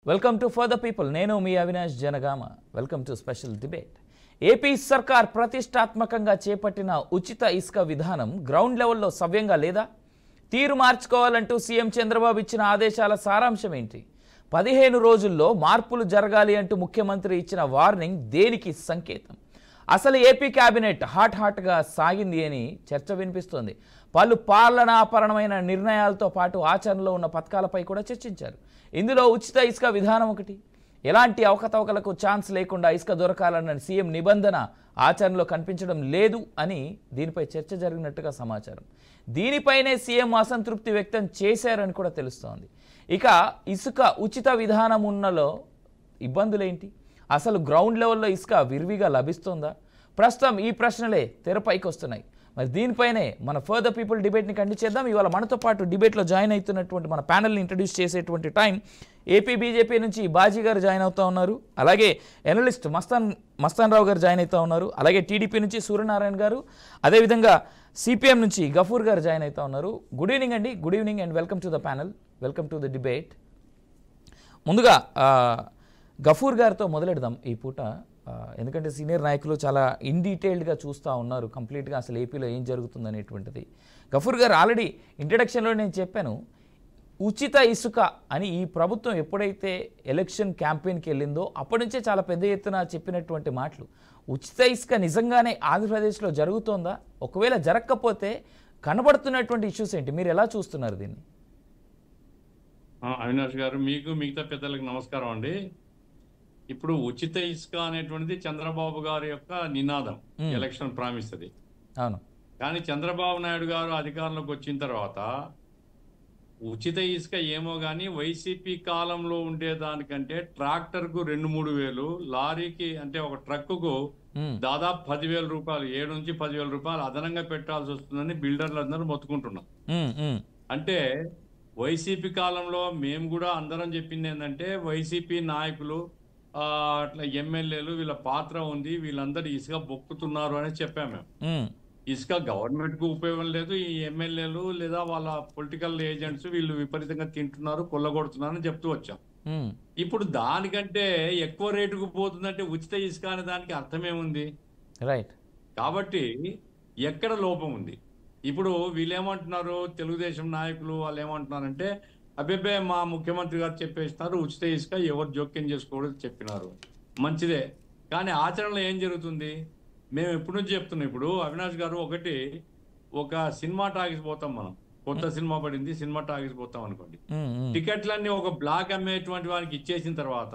Welcome to for the people నేను మీ Avinash Janagama welcome to special debate AP సర్కార్ ప్రతిష్టాత్మకంగా చేపట్టిన ఉచిత ఇసుక విధానం గ్రౌండ్ లెవెల్లో సవ్యంగా లేదా తీరు మార్చుకోవాలంటూ సీఎం చంద్రబాబు ఇచ్చిన ఆదేశాల సారాంశం ఏంటి పదిహేను రోజుల్లో మార్పులు జరగాలి అంటూ ముఖ్యమంత్రి ఇచ్చిన వార్నింగ్ దేనికి సంకేతం అసలు ఏపీ కేబినెట్ హాట్ హాట్గా సాగింది అని చర్చ వినిపిస్తోంది పలు పాలనాపరమైన నిర్ణయాలతో పాటు ఆచరణలో ఉన్న పథకాలపై కూడా చర్చించారు ఇందులో ఉచిత ఇసుక విధానం ఒకటి ఎలాంటి అవకతవకలకు ఛాన్స్ లేకుండా ఇసుక దొరకాలన్న సీఎం నిబంధన ఆచరణలో కనిపించడం లేదు అని దీనిపై చర్చ జరిగినట్టుగా సమాచారం దీనిపైనే సీఎం అసంతృప్తి వ్యక్తం చేశారని కూడా తెలుస్తోంది ఇక ఇసుక ఉచిత విధానం ఉన్నలో ఇబ్బందులేంటి అసలు గ్రౌండ్ లెవెల్లో ఇసుక విరివిగా లభిస్తుందా ప్రస్తుతం ఈ ప్రశ్నలే తెరపైకి వస్తున్నాయి మరి దీనిపైనే మన ఫర్దర్ పీపుల్ డిబేట్ని కంటిన్యూ చేద్దాం ఇవాళ మనతో పాటు డిబేట్లో జాయిన్ అవుతున్నటువంటి మన ప్యానల్ని ఇంట్రడ్యూస్ చేసేటువంటి టైం ఏపీ బీజేపీ నుంచి బాజీ గారు జాయిన్ అవుతా ఉన్నారు అలాగే ఎనలిస్ట్ మస్తాన్ మస్తాన్ రావు గారు జాయిన్ అవుతా ఉన్నారు అలాగే టీడీపీ నుంచి సూర్యనారాయణ గారు అదేవిధంగా సిపిఎం నుంచి గఫూర్ గారు జాయిన్ అవుతా ఉన్నారు గుడ్ ఈవినింగ్ అండి good evening and welcome to the panel welcome to the debate ముందుగా ఆ, గఫూర్ గారితో మొదలెడదాం ఈ పూట ఆ, ఎందుకంటే సీనియర్ నాయకులు చాలా ఇన్ డీటెయిల్డ్గా చూస్తూ ఉన్నారు కంప్లీట్గా అసలు ఏపీలో ఏం జరుగుతుంది అనేటువంటిది గఫూర్ గారు ఆల్రెడీ ఇంట్రడక్షన్లో నేను చెప్పాను ఉచిత ఇసుక అని ఈ ప్రభుత్వం ఎప్పుడైతే ఎలక్షన్ క్యాంపెయిన్కి వెళ్ళిందో అప్పటి నుంచే చాలా పెద్ద ఎత్తున చెప్పినటువంటి మాటలు ఉచిత ఇసుక నిజంగానే ఆంధ్రప్రదేశ్లో జరుగుతోందా ఒకవేళ జరగకపోతే కనబడుతున్నటువంటి ఇష్యూస్ ఏంటి మీరు ఎలా చూస్తున్నారు దీన్ని ఆ, అవినాష్ గారు మీకు మిగతా పెద్దలకు నమస్కారం అండి ఇప్పుడు ఉచిత ఇసుక అనేటువంటిది చంద్రబాబు గారి యొక్క నినాదం మ్మ్. ఎలక్షన్ ప్రామిస్ అది అవును కానీ చంద్రబాబు నాయుడు గారు అధికారంలోకి వచ్చిన తర్వాత ఉచిత ఇసుక ఏమో కానీ వైసీపీ కాలంలో ఉండేదానికంటే ట్రాక్టర్కు రెండు మూడు వేలు లారీకి అంటే ఒక ట్రక్కుకు ఉమ్, దాదాపు పదివేల రూపాయలు ఏడు నుంచి పదివేల రూపాయలు అదనంగా పెట్టాల్సి వస్తుందని బిల్డర్లు అందరూ మొత్తుకుంటున్నారు ఉమ్, ఉమ్, అంటే వైసీపీ కాలంలో మేము కూడా అందరం చెప్పింది ఏంటంటే వైసీపీ నాయకులు ఆ, అట్లా ఎమ్మెల్యేలు వీళ్ళ పాత్ర ఉంది వీళ్ళందరూ ఇసుక బొక్కుతున్నారు అని చెప్పాము మేము ఉమ్, ఇసుక గవర్నమెంట్ కు ఉపయోగం లేదు ఈ ఎమ్మెల్యేలు లేదా వాళ్ళ పొలిటికల్ ఏజెంట్స్ వీళ్ళు విపరీతంగా తింటున్నారు కొల్లగొడుతున్నారు అని చెప్తూ వచ్చాం ఉమ్, ఇప్పుడు దానికంటే ఎక్కువ రేటుకు పోతుందంటే ఉచిత ఇసుక అనే దానికి అర్థమేముంది రైట్ కాబట్టి ఎక్కడ లోపం ఉంది ఇప్పుడు వీళ్ళేమంటున్నారు తెలుగుదేశం నాయకులు వాళ్ళు ఏమంటున్నారంటే అబ్బెబ్బే మా ముఖ్యమంత్రి గారు చెప్పేస్తున్నారు ఉచిత ఇసుక ఎవరు జోక్యం చేసుకోకూడదు చెప్పినారు మంచిదే కానీ ఆచరణలో ఏం జరుగుతుంది మేము ఎప్పటి నుంచి చెప్తున్నాం ఇప్పుడు అవినాష్ గారు ఒకటి ఒక సినిమా టాకీస్ పోతాం మనం కొత్త సినిమా పడింది సినిమా టాకీస్ పోతాం అనుకోండి ఉమ్, ఉమ్, టికెట్లన్నీ ఒక బ్లాక్ అమ్మేటువంటి వానికి ఇచ్చేసిన తర్వాత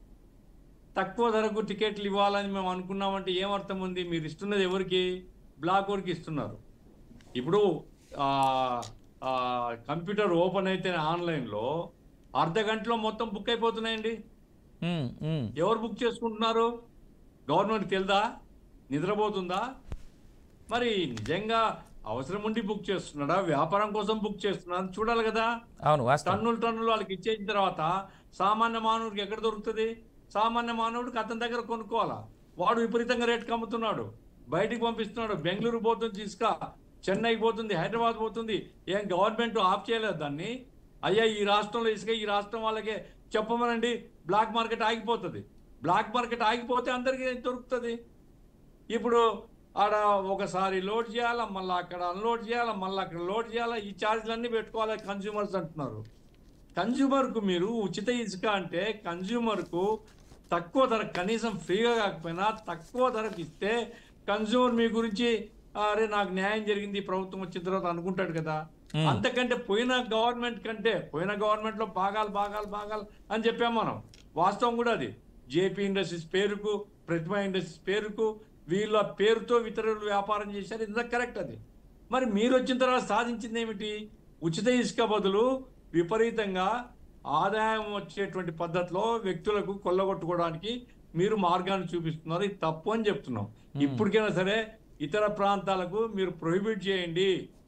తక్కువ ధరకు టికెట్లు ఇవ్వాలని మేము అనుకున్నామంటే ఏం అర్థం ఉంది మీరు ఇస్తున్నది ఎవరికి బ్లాక్ వరకు ఇస్తున్నారు ఇప్పుడు ఆ, ఆ, కంప్యూటర్ ఓపెన్ అయితే ఆన్లైన్లో అర్ధ గంటలో మొత్తం బుక్ అయిపోతున్నాయండి ఉమ్, ఉమ్, ఎవరు బుక్ చేసుకుంటున్నారు గవర్నమెంట్ తెలుదా నిద్రపోతుందా మరి నిజంగా అవసరం ఉండి బుక్ చేస్తున్నాడా వ్యాపారం కోసం బుక్ చేస్తున్నాడా చూడాలి కదా అవును వాస్తవం టన్నులు టన్నులు వాళ్ళకి ఇచ్చేసిన తర్వాత సామాన్య మానవుడికి ఎక్కడ దొరుకుతుంది సామాన్య మానవుడికి అతని దగ్గర కొనుక్కోవాలా వాడు విపరీతంగా రేటుకి అమ్ముతున్నాడు బయటికి పంపిస్తున్నాడు బెంగళూరు పోతుంది ఇసుక చెన్నైకి పోతుంది హైదరాబాద్ పోతుంది ఏం గవర్నమెంట్ ఆఫ్ చేయలేదు దాన్ని అయ్యా ఈ రాష్ట్రంలో ఇసుక ఈ రాష్ట్రం వాళ్ళకే చెప్పమనండి బ్లాక్ మార్కెట్ ఆగిపోతుంది బ్లాక్ మార్కెట్ ఆగిపోతే అందరికీ దొరుకుతుంది ఇప్పుడు ఆడ ఒకసారి లోడ్ చేయాలా మళ్ళీ అక్కడ అన్లోడ్ చేయాలా మళ్ళీ అక్కడ లోడ్ చేయాలా ఈ ఛార్జీలన్నీ పెట్టుకోవాలి కన్జ్యూమర్స్ అంటున్నారు కన్జ్యూమర్కు మీరు ఉచిత ఇసుక అంటే కన్జ్యూమర్కు తక్కువ ధర కనీసం ఫ్రీగా కాకపోయినా తక్కువ ధరకు ఇస్తే కన్జ్యూమర్ మీ గురించి అరే నాకు న్యాయం జరిగింది ఈ ప్రభుత్వం వచ్చిన తర్వాత అనుకుంటాడు కదా Hmm. అంతకంటే పోయిన గవర్నమెంట్ కంటే పోయిన గవర్నమెంట్ లో భాగాలు భాగాలు భాగాలు అని చెప్పాం మనం వాస్తవం కూడా అది జేపీ ఇండస్ట్రీస్ పేరుకు ప్రతిభ ఇండస్ట్రీస్ పేరుకు వీళ్ళ పేరుతో ఇతరులు వ్యాపారం చేశారు ఇంత కరెక్ట్ అది మరి మీరు వచ్చిన తర్వాత సాధించింది ఏమిటి ఉచిత ఇసుక బదులు విపరీతంగా ఆదాయం వచ్చేటువంటి పద్ధతిలో వ్యక్తులకు కొల్లగొట్టుకోవడానికి మీరు మార్గాన్ని చూపిస్తున్నారు ఇది తప్పు అని చెప్తున్నాం ఇప్పటికైనా సరే ఇతర ప్రాంతాలకు మీరు ప్రొహిబిట్ చేయండి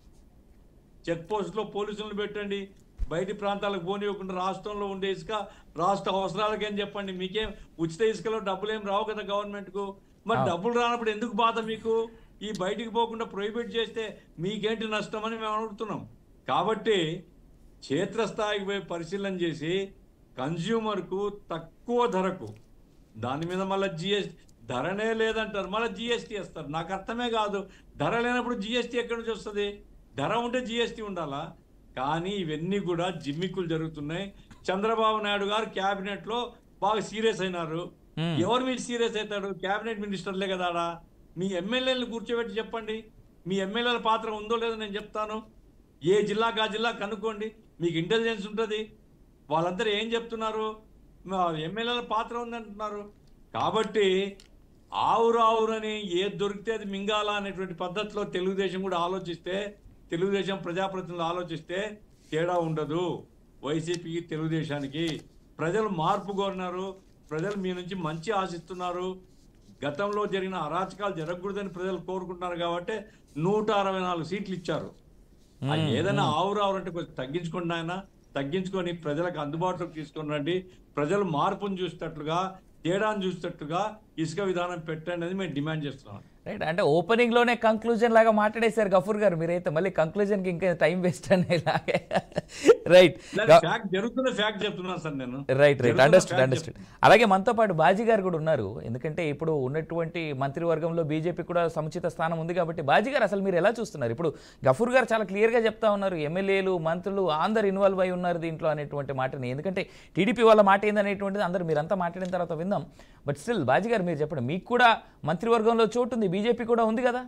చెక్ పోస్ట్ లో పోలీసులను పెట్టండి బయటి ప్రాంతాలకు పోనివ్వకుండా రాష్ట్రంలో ఉండే ఇసుక రాష్ట్ర అవసరాలకేం చెప్పండి మీకేం ఉచిత ఇసుకలో డబ్బులు ఏం రావు కదా గవర్నమెంట్ కు మరి అవును. డబ్బులు రానప్పుడు ఎందుకు బాధ మీకు ఈ బయటికి పోకుండా ప్రొహిబిట్ చేస్తే మీకేంటి నష్టం అని మేము అడుగుతున్నాం కాబట్టి క్షేత్రస్థాయికి పోయి పరిశీలన చేసి కన్జ్యూమర్కు తక్కువ ధరకు దాని మీద మళ్ళీ జిఎస్టీ ధరనే లేదంటారు మళ్ళీ జిఎస్టీ వేస్తారు నాకు అర్థమే కాదు ధర లేనప్పుడు జిఎస్టీ ఎక్కడి నుంచి వస్తుంది ధర ఉంటే జిఎస్టీ ఉండాలా కానీ ఇవన్నీ కూడా జిమ్మిక్కులు జరుగుతున్నాయి చంద్రబాబు నాయుడు గారు క్యాబినెట్ లో బాగా సీరియస్ అయినారు Hmm. ఎవరు మీరు సీరియస్ అవుతాడు క్యాబినెట్ మినిస్టర్లే కదా ఆడ. మీ ఎమ్మెల్యేలను కూర్చోబెట్టి చెప్పండి మీ ఎమ్మెల్యేల పాత్ర ఉందో లేదో నేను చెప్తాను ఏ జిల్లాకు ఆ జిల్లా కనుక్కోండి మీకు ఇంటెలిజెన్స్ ఉంటుంది వాళ్ళందరూ ఏం చెప్తున్నారు మా ఎమ్మెల్యేల పాత్ర ఉందంటున్నారు కాబట్టి ఆవురు ఆవురని ఏది దొరికితే అది మింగాల అనేటువంటి పద్ధతిలో తెలుగుదేశం కూడా ఆలోచిస్తే తెలుగుదేశం ప్రజాప్రతినిధులు ఆలోచిస్తే తేడా ఉండదు వైసీపీకి తెలుగుదేశానికి ప్రజలు మార్పు కోరినారు ప్రజలు మీ నుంచి మంచి ఆశిస్తున్నారు గతంలో జరిగిన అరాచకాలు జరగకూడదని ప్రజలు కోరుకుంటున్నారు కాబట్టి నూట అరవై నాలుగు సీట్లు ఇచ్చారు ఆ ఏదైనా ఆవురు ఆవురు అంటే కొంచెం తగ్గించుకోండి ఆయన తగ్గించుకొని ప్రజలకు అందుబాటులోకి తీసుకొని రండి ప్రజలు మార్పును చూసేటట్లుగా తేడాను చూసేటట్లుగా ఇసుక విధానం పెట్టండి అనేది మేము డిమాండ్ చేస్తున్నాం రైట్ అంటే ఓపెనింగ్ లోనే కంక్లూజన్ లాగా మాట్లాడేశారు గఫూర్ గారు మీరైతే మళ్ళీ కంక్లూజన్ కి ఇంకా టైం వేస్ట్ అనేలాగే రైట్ ఫ్యాక్ట్ జరుగుతున్న ఫ్యాక్ట్ చెప్తున్నాను సార్ నేను రైట్ రైట్ జరుగుతున్న అండర్స్టూడ్ fact అండర్స్టూడ్ అలాగే మనతో పాటు బాజీ గారు కూడా ఉన్నారు ఎందుకంటే ఇప్పుడు ఉన్నటువంటి మంత్రివర్గంలో బీజేపీ కూడా సముచిత స్థానం ఉంది కాబట్టి బాజీ గారు అసలు మీరు ఎలా చూస్తున్నారు ఇప్పుడు గఫూర్ గారు చాలా క్లియర్గా చెప్తా ఉన్నారు ఎమ్మెల్యేలు మంత్రులు అందరు ఇన్వాల్వ్ అయి ఉన్నారు దీంట్లో అనేటువంటి మాటని ఎందుకంటే టీడీపీ వాళ్ళ మాట ఏందనేటువంటిది అందరూ మీరంతా మాట్లాడిన తర్వాత విందాం బట్ స్టిల్ బాజీ గారు మీరు చెప్పండి మీకు కూడా మంత్రివర్గంలో చోటు ఉంది బీజేపీ కూడా ఉంది కదా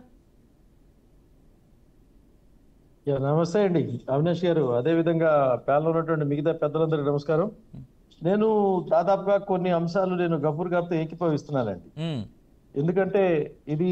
యా, నమస్తే అండి అవినాష్ గారు అదే విధంగా ప్యానల్ ఉన్నటువంటి మిగతా పెద్దలందరికీ నమస్కారం నేను దాదాపుగా కొన్ని అంశాలు నేను గఫూర్ గారితో ఏకీభవిస్తున్నానండి మ్మ్. ఎందుకంటే ఇది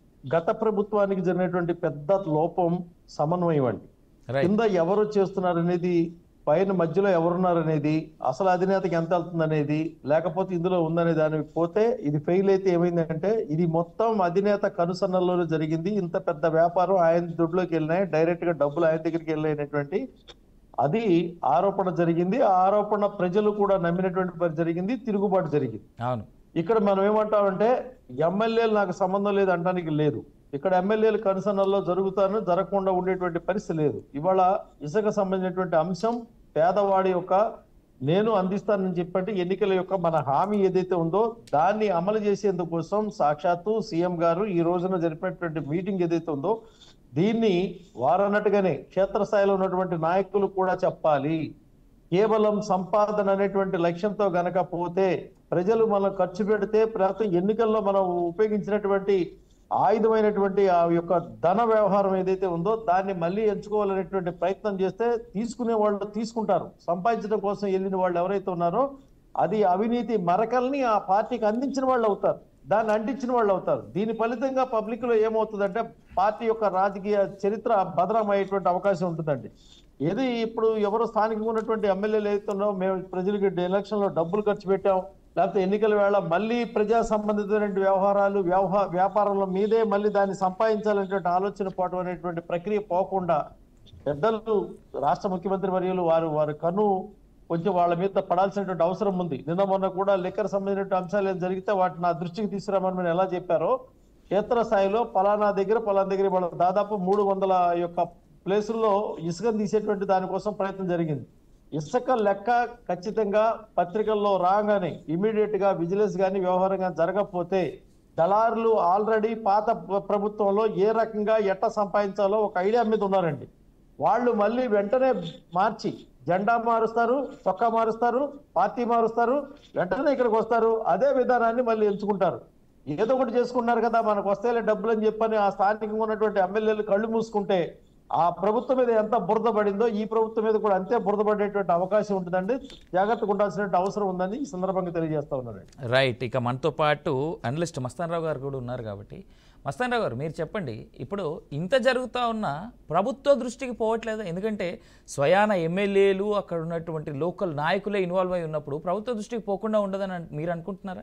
గత ప్రభుత్వానికి జరిగినటువంటి పెద్ద లోపం సమన్వయం అండి రైట్ కింద ఎవరు చేస్తున్నారు అనేది పైన మధ్యలో ఎవరున్నారు అనేది అసలు అధినేతకి ఎంత వెళ్తుంది అనేది లేకపోతే ఇందులో ఉందనే దానికి పోతే ఇది ఫెయిల్ అయితే ఏమైందంటే ఇది మొత్తం అధినేత కనుసన్నల్లోనే జరిగింది ఇంత పెద్ద వ్యాపారం ఆయన దుడ్లోకి వెళ్ళినాయి డైరెక్ట్ గా డబ్బులు ఆయన దగ్గరికి వెళ్ళినటువంటి అది ఆరోపణ జరిగింది ఆ ఆరోపణ ప్రజలు కూడా నమ్మినటువంటి పని జరిగింది తిరుగుబాటు జరిగింది అవును ఇక్కడ మనం ఏమంటామంటే ఎమ్మెల్యేలు నాకు సంబంధం లేదు అనడానికి లేదు ఇక్కడ ఎమ్మెల్యేలు కనుసన్నల్లో జరుగుతాను జరగకుండా ఉండేటువంటి పరిస్థితి లేదు ఇవాళ ఇసుక సంబంధించినటువంటి అంశం పేదవాడి యొక్క నేను అందిస్తానని చెప్పంటే ఎన్నికల యొక్క మన హామీ ఏదైతే ఉందో దాన్ని అమలు చేసేందుకోసం సాక్షాత్తు సీఎం గారు ఈ రోజున జరిపినటువంటి మీటింగ్ ఏదైతే ఉందో దీన్ని వారన్నట్టుగానే క్షేత్రస్థాయిలో ఉన్నటువంటి నాయకులు కూడా చెప్పాలి కేవలం సంపాదన అనేటువంటి లక్ష్యంతో గనక పోతే ప్రజలు మనం ఖర్చు పెడితే ప్రస్తుతం ఎన్నికల్లో మనం ఉపయోగించినటువంటి ఆయుధమైనటువంటి ఆ యొక్క ధన వ్యవహారం ఏదైతే ఉందో దాన్ని మళ్ళీ ఎంచుకోవాలనేటువంటి ప్రయత్నం చేస్తే తీసుకునే వాళ్ళు తీసుకుంటారు సంపాదించడం కోసం వెళ్ళిన వాళ్ళు ఎవరైతే ఉన్నారో అది అవినీతి మరకల్ని ఆ పార్టీకి అందించిన వాళ్ళు అవుతారు దాన్ని అంటించిన వాళ్ళు అవుతారు దీని ఫలితంగా పబ్లిక్ లో ఏమవుతుందంటే పార్టీ యొక్క రాజకీయ చరిత్ర భద్రమయ్యేటువంటి అవకాశం ఉంటుందండి ఏది ఇప్పుడు ఎవరు స్థానికంగా ఉన్నటువంటి ఎమ్మెల్యేలు ఏదైతున్నారో మేము ప్రజలకి ఎలక్షన్ లో డబ్బులు ఖర్చు పెట్టాం లేకపోతే ఎన్నికల వేళ మళ్ళీ ప్రజా సంబంధితమైన వ్యవహారాలు వ్యవహార వ్యాపారాల మీదే మళ్ళీ దాన్ని సంపాదించాలనేటువంటి ఆలోచన పోవటం అనేటువంటి ప్రక్రియ పోకుండా పెద్దలు రాష్ట్ర ముఖ్యమంత్రి వర్యులు వారు వారి కన్ను కొంచెం వాళ్ళ మీద పడాల్సినటువంటి అవసరం ఉంది నిన్న మొన్న కూడా లెక్కర్ సంబంధించిన అంశాలు ఏం జరిగితే వాటిని నా దృష్టికి తీసుకురామని మీరు ఎలా చెప్పారో క్షేత్ర స్థాయిలో పలానా దగ్గర పలానా దగ్గర వాళ్ళ దాదాపు మూడు వందల యొక్క ప్లేసుల్లో ఇసుకను తీసేటువంటి దానికోసం ప్రయత్నం జరిగింది ఇసుక లెక్క ఖచ్చితంగా పత్రికల్లో రాగానే ఇమీడియట్ గా విజిలెన్స్ కానీ వ్యవహారం కానీ జరగకపోతే దళారులు ఆల్రెడీ పాత ప్ర- ప్రభుత్వంలో ఏ రకంగా ఎట్ట సంపాదించాలో ఒక ఐడియా మీద ఉన్నారండి వాళ్ళు మళ్ళీ వెంటనే మార్చి జెండా మారుస్తారు చొక్కా మారుస్తారు పార్టీ మారుస్తారు వెంటనే ఇక్కడికి వస్తారు అదే విధానాన్ని మళ్ళీ ఎంచుకుంటారు ఏదో ఒకటి చేసుకున్నారు కదా మనకు వస్తేలే డబ్బులు అని చెప్పని ఆ స్థానికంగా ఉన్నటువంటి ఎమ్మెల్యేలు కళ్ళు మూసుకుంటే ఆ ప్రభుత్వం మీద ఎంత బురద పడిందో ఈ ప్రభుత్వం మీద కూడా అంతే బురద పడేటువంటి అవకాశం ఉంటుందండి జాగ్రత్తగా ఉండాల్సిన అవసరం ఉందని ఈ సందర్భంగా తెలియజేస్తా ఉన్నారండి రైట్ ఇక మనతో పాటు అనలిస్ట్ మస్తానరావు గారు కూడా ఉన్నారు కాబట్టి మస్తానరావు గారు మీరు చెప్పండి ఇప్పుడు ఇంత జరుగుతూ ఉన్నా ప్రభుత్వ దృష్టికి పోవట్లేదు ఎందుకంటే స్వయాన ఎమ్మెల్యేలు అక్కడ ఉన్నటువంటి లోకల్ నాయకులే ఇన్వాల్వ్ అయి ఉన్నప్పుడు ప్రభుత్వ దృష్టికి పోకుండా ఉండదని అన్- మీరు అనుకుంటున్నారా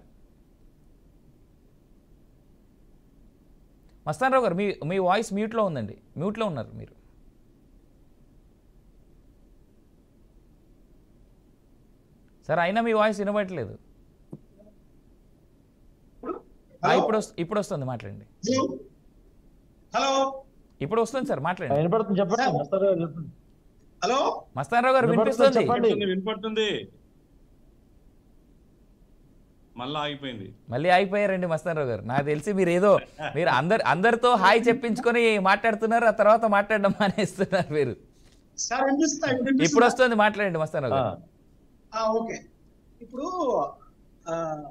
మస్తానరావు గారు మీ మీ వాయిస్ మ్యూట్లో ఉందండి మ్యూట్లో ఉన్నారు మీరు సార్ అయినా మీ వాయిస్ వినబడట్లేదు ఆ, ఇప్పుడు వస్తు- ఇప్పుడు వస్తుంది మాట్లాడండి హలో ఇప్పుడు వస్తుంది సార్ మాట్లాడండి వినపడుతుంది చెప్పండి సార్. మస్తారావు గారు చెప్పండి హలో మస్తానరావు గారు వినపడుతుంది వినిపిస్తుంది చెప్పండి. వినపడుతుంది వినపడుతుంది మళ్ళీ ఆగిపోయింది మళ్ళీ అయిపోయారండి మస్తానరావు గారు నాకు తెలిసి మీరు ఏదో మీరు అందరు అందరితో హాయ్ చెప్పించుకొని మాట్లాడుతున్నారు ఆ తర్వాత మాట్లాడడం మానేస్తున్నారు మీరు సార్ వినిపిస్తుందా? ఇప్పుడు ఇప్పుడు వినిపిస్తుందా? వస్తుంది మాట్లాడండి మస్తానరావు ఆ, గారు ఆ, ఓకే ఇప్పుడు ఆ,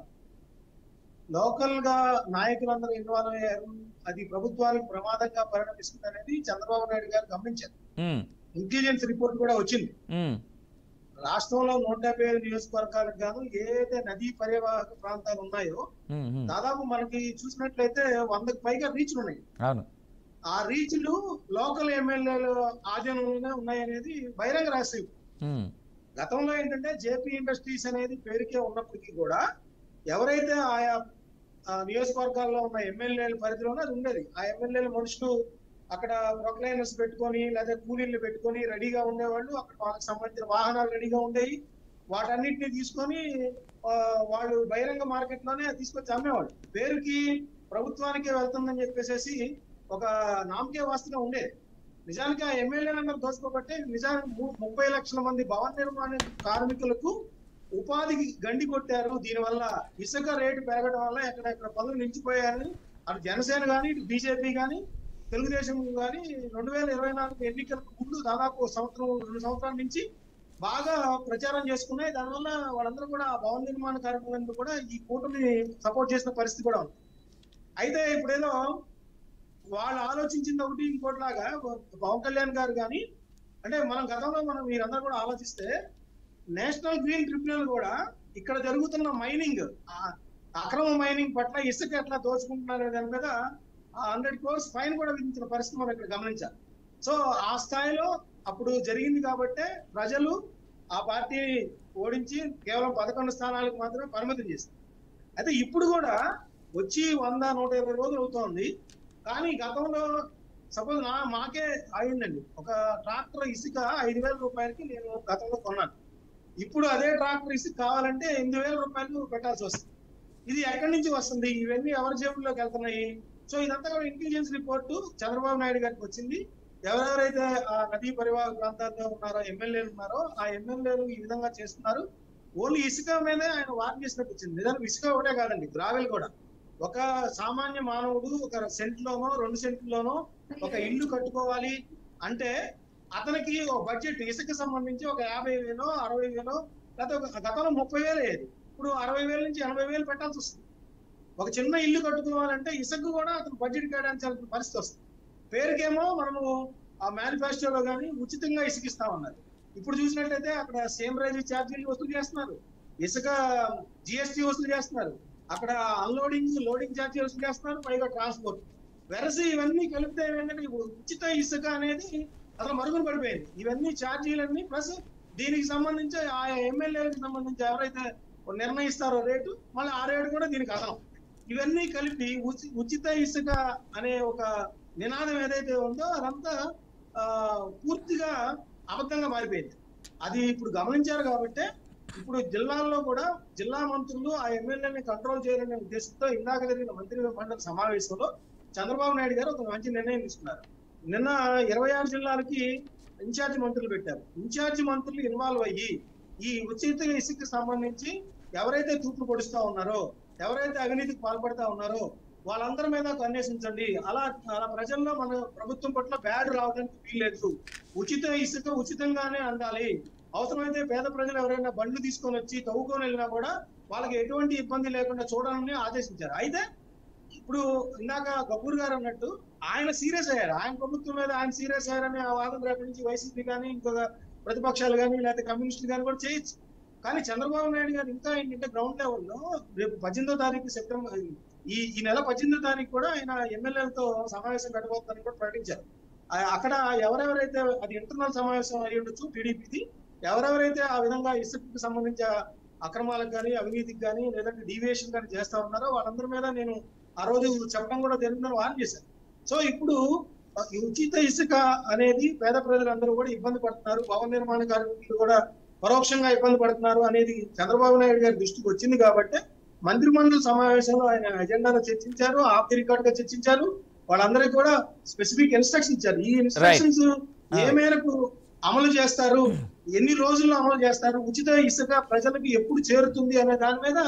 లోకల్ గా నాయకులందరూ ఇన్వాల్వ్ అయ్యారు అది ప్రభుత్వానికి ప్రమాదంగా పరిణమిస్తుంది అనేది చంద్రబాబు నాయుడు గారు గమనించారు ఉమ్, ఇంటెలిజెన్స్ రిపోర్ట్ కూడా వచ్చింది ఉమ్, రాష్ట్రంలో నూట డెబ్బై ఐదు నియోజకవర్గాలకు గాను ఏదైతే నదీ పరివాహక ప్రాంతాలు ఉన్నాయో ఉమ్, ఉమ్. దాదాపు మనకి చూసినట్లయితే వందకు పైగా రీచ్లు ఉన్నాయి అవును ఆ రీచ్లు లోకల్ ఎమ్మెల్యేలు ఆధీనంలోనే ఉన్నాయనేది బహిరంగ రహస్యం ఉమ్, గతంలో ఏంటంటే జేపీ ఇండస్ట్రీస్ అనేది పేరుకే ఉన్నప్పటికీ కూడా ఎవరైతే ఆయా ఆ, నియోజకవర్గాల్లో ఉన్న ఎమ్మెల్యేల పరిధిలోనే అది ఉండేది ఆ ఎమ్మెల్యేల మనుషులు అక్కడ ప్రొక్లైనర్స్ పెట్టుకొని లేదా కూలీలు పెట్టుకొని రెడీగా ఉండేవాళ్ళు అక్కడ వాళ్ళకి సంబంధించిన వాహనాలు రెడీగా ఉండేవి వాటన్నిటిని తీసుకొని ఆ, వాళ్ళు బహిరంగ మార్కెట్ లోనే తీసుకొచ్చి అమ్మేవాళ్ళు పేరుకి ప్రభుత్వానికే వెళ్తుందని చెప్పేసి ఒక నామకే వాస్తుగా ఉండేది నిజానికి ఆ ఎమ్మెల్యేలందరూ దోచుకోబట్టే నిజానికి ము- ముప్పై లక్షల మంది భవన నిర్మాణ కార్మికులకు ఉపాధికి గండి కొట్టారు దీనివల్ల ఇసుక రేటు పెరగడం వల్ల ఎక్కడెక్కడ పనులు నిలిచిపోయారని అటు జనసేన కానీ ఇటు బీజేపీ కానీ తెలుగుదేశం కానీ రెండు వేల ఇరవై నాలుగు ఎన్నికలకు ముందు దాదాపు ఒక సంవత్సరం రెండు సంవత్సరాల నుంచి బాగా ప్రచారం చేసుకున్నాయి దానివల్ల వాళ్ళందరూ కూడా ఆ భవన నిర్మాణ కార్మికులందరూ కూడా ఈ కూటమిని సపోర్ట్ చేసిన పరిస్థితి కూడా ఉంది అయితే ఇప్పుడేదో వాళ్ళు ఆలోచించింది ఒకటి ఇంకోటిలాగా పవన్ కళ్యాణ్ గారు కానీ అంటే మనం గతంలో మనం మీరందరూ కూడా ఆలోచిస్తే నేషనల్ గ్రీన్ ట్రిబ్యునల్ కూడా ఇక్కడ జరుగుతున్న మైనింగ్ అక్రమ మైనింగ్ పట్ల ఇసుక ఎట్లా దోచుకుంటున్నారు అనే దాని మీద హండ్రెడ్ క్రోర్స్ ఫైన్ కూడా విధించిన పరిస్థితి మనం ఇక్కడ గమనించాలి సో ఆ స్థాయిలో అప్పుడు జరిగింది కాబట్టే ప్రజలు ఆ పార్టీని ఓడించి కేవలం పదకొండు స్థానాలకు మాత్రమే పరిమితం చేస్తారు అయితే ఇప్పుడు కూడా వచ్చి వంద నూట ఇరవై రోజులు అవుతోంది కానీ గతంలో సపోజ్ నా మాకే అయిందండి ఒక ట్రాక్టర్ ఇసుక ఐదు వేల రూపాయలకి నేను గతంలో కొన్నాను ఇప్పుడు అదే ట్రాక్టర్ ఇసుక కావాలంటే ఎనిమిది వేల రూపాయలు పెట్టాల్సి వస్తుంది ఇది ఎక్కడి నుంచి వస్తుంది ఇవన్నీ ఎవరి జేబుల్లోకి వెళ్తున్నాయి సో ఇదంతా కూడా ఇంటెలిజెన్స్ రిపోర్టు చంద్రబాబు నాయుడు గారికి వచ్చింది ఎవరెవరైతే ఆ నదీ పరివాహక ప్రాంతాల్లో ఉన్నారో ఎమ్మెల్యేలు ఉన్నారో ఆ ఎమ్మెల్యేలు ఈ విధంగా చేస్తున్నారు ఓన్లీ ఇసుక మీదే ఆయన వార్న్ చేసినట్టు వచ్చింది నిజానికి ఇసుక ఒకటే కాదండి గ్రావెల్ కూడా ఒక సామాన్య మానవుడు ఒక సెంట్ లోనో రెండు సెంట్లోనో ఒక ఇల్లు కట్టుకోవాలి అంటే అతనికి ఒక బడ్జెట్ ఇసుక సంబంధించి ఒక యాభై వేలో అరవై వేలో లేకపోతే ఒక గతంలో ముప్పై వేలు అయ్యేది ఇప్పుడు అరవై వేల నుంచి ఎనభై వేలు పెట్టాల్సి వస్తుంది ఒక చిన్న ఇల్లు కట్టుకోవాలంటే ఇసుక కూడా అతను బడ్జెట్ కేటాయించాల్సిన పరిస్థితి వస్తుంది పేరుకేమో మనము ఆ మేనిఫెస్టోలో కానీ ఉచితంగా ఇసుక ఇస్తామన్నారు ఇప్పుడు చూసినట్లయితే అక్కడ సేమ్ రైజ్ ఛార్జీలు వసూలు చేస్తున్నారు ఇసుక జిఎస్టీ వసూలు చేస్తున్నారు అక్కడ అన్లోడింగ్ లోడింగ్ ఛార్జీ వసూలు చేస్తున్నారు పైగా ట్రాన్స్పోర్ట్ వెరసి ఇవన్నీ కలిపితే ఏంటంటే ఇప్పుడు ఉచిత ఇసుక అనేది అసలు మరుగున పడిపోయింది ఇవన్నీ ఛార్జీలన్నీ ప్లస్ దీనికి సంబంధించి ఆ ఎమ్మెల్యేలకు సంబంధించి ఎవరైతే నిర్ణయిస్తారో రేటు మళ్ళీ ఆ రేటు కూడా దీనికి అదనం ఇవన్నీ కలిపి ఉచి- ఉచిత ఇసుక అనే ఒక నినాదం ఏదైతే ఉందో అదంతా ఆ, పూర్తిగా అబద్ధంగా మారిపోయింది అది ఇప్పుడు గమనించారు కాబట్టి ఇప్పుడు జిల్లాల్లో కూడా జిల్లా మంత్రులు ఆ ఎమ్మెల్యేని కంట్రోల్ చేయాలనే ఉద్దేశంతో ఇందాక జరిగిన మంత్రి మండలి సమావేశంలో చంద్రబాబు నాయుడు గారు ఒక మంచి నిర్ణయం తీసుకున్నారు నిన్న ఇరవై ఆరు జిల్లాలకి ఇన్ఛార్జ్ మంత్రులు పెట్టారు ఇన్ఛార్జ్ మంత్రులు ఇన్వాల్వ్ అయ్యి ఈ ఉచిత ఇసుక సంబంధించి ఎవరైతే తూట్లు పొడుస్తా ఉన్నారో ఎవరైతే అవినీతికి పాల్పడతా ఉన్నారో వాళ్ళందరి మీద అన్వేషించండి అలా అలా ప్రజల్లో మన ప్రభుత్వం పట్ల బ్యాడ్ రావడానికి వీల్లేదు ఉచిత ఇసుక ఉచితంగానే అందాలి అవసరమైతే పేద ప్రజలు ఎవరైనా బండ్లు తీసుకొని వచ్చి తవ్వుకొని వెళ్ళినా కూడా వాళ్ళకి ఎటువంటి ఇబ్బంది లేకుండా చూడాలని ఆదేశించారు అయితే ఇప్పుడు ఇందాక గబ్బూర్ గారు అన్నట్టు ఆయన సీరియస్ అయ్యారు ఆయన ప్రభుత్వం మీద ఆయన సీరియస్ అయ్యారని ఆ వాదన రేపటి నుంచి వైసీపీ కానీ ఇంకొక ప్రతిపక్షాలు కానీ లేకపోతే కమ్యూనిస్టులు కానీ కూడా చేయొచ్చు కానీ చంద్రబాబు నాయుడు గారు ఇంకా ఏంటంటే గ్రౌండ్ లెవెల్లో రేపు పద్దెనిమిదో తారీఖు సెప్టెంబర్ ఈ ఈ నెల పద్దెనిమిదో తారీఖు కూడా ఆయన ఎమ్మెల్యేలతో సమావేశం పెట్టబోతుందని కూడా ప్రకటించారు ఆ- అక్కడ ఎవరెవరైతే అది ఇంటర్నల్ సమావేశం అయి ఉండొచ్చు టీడీపీది ఎవరెవరైతే ఆ విధంగా ఇసుకకు సంబంధించి అక్రమాలకు కానీ అవినీతికి కానీ లేదంటే డీవియేషన్ కానీ చేస్తా ఉన్నారో వాళ్ళందరి మీద నేను ఆ రోజు చెప్పడం కూడా జరిగిందని వార్న్ చేశాను సో ఇప్పుడు ఆ, ఈ ఉచిత ఇసుక అనేది పేద ప్రజలందరూ కూడా ఇబ్బంది పడుతున్నారు భవన నిర్మాణ కార్మికులు కూడా పరోక్షంగా ఇబ్బంది పడుతున్నారు అనేది చంద్రబాబు నాయుడు గారి దృష్టికి వచ్చింది కాబట్టి మంత్రి మండలి సమావేశంలో ఆయన ఎజెండాలో చర్చించారు ఆఫ్ ది రికార్డ్ గా చర్చించారు వాళ్ళందరికీ కూడా స్పెసిఫిక్ ఇన్స్ట్రక్షన్ ఇచ్చారు ఈ ఇన్స్ట్రక్షన్స్ ఏ మేరకు అమలు చేస్తారు ఎన్ని రోజుల్లో అమలు చేస్తారు ఉచిత ఇసుక ప్రజలకు ఎప్పుడు చేరుతుంది అనే దాని మీద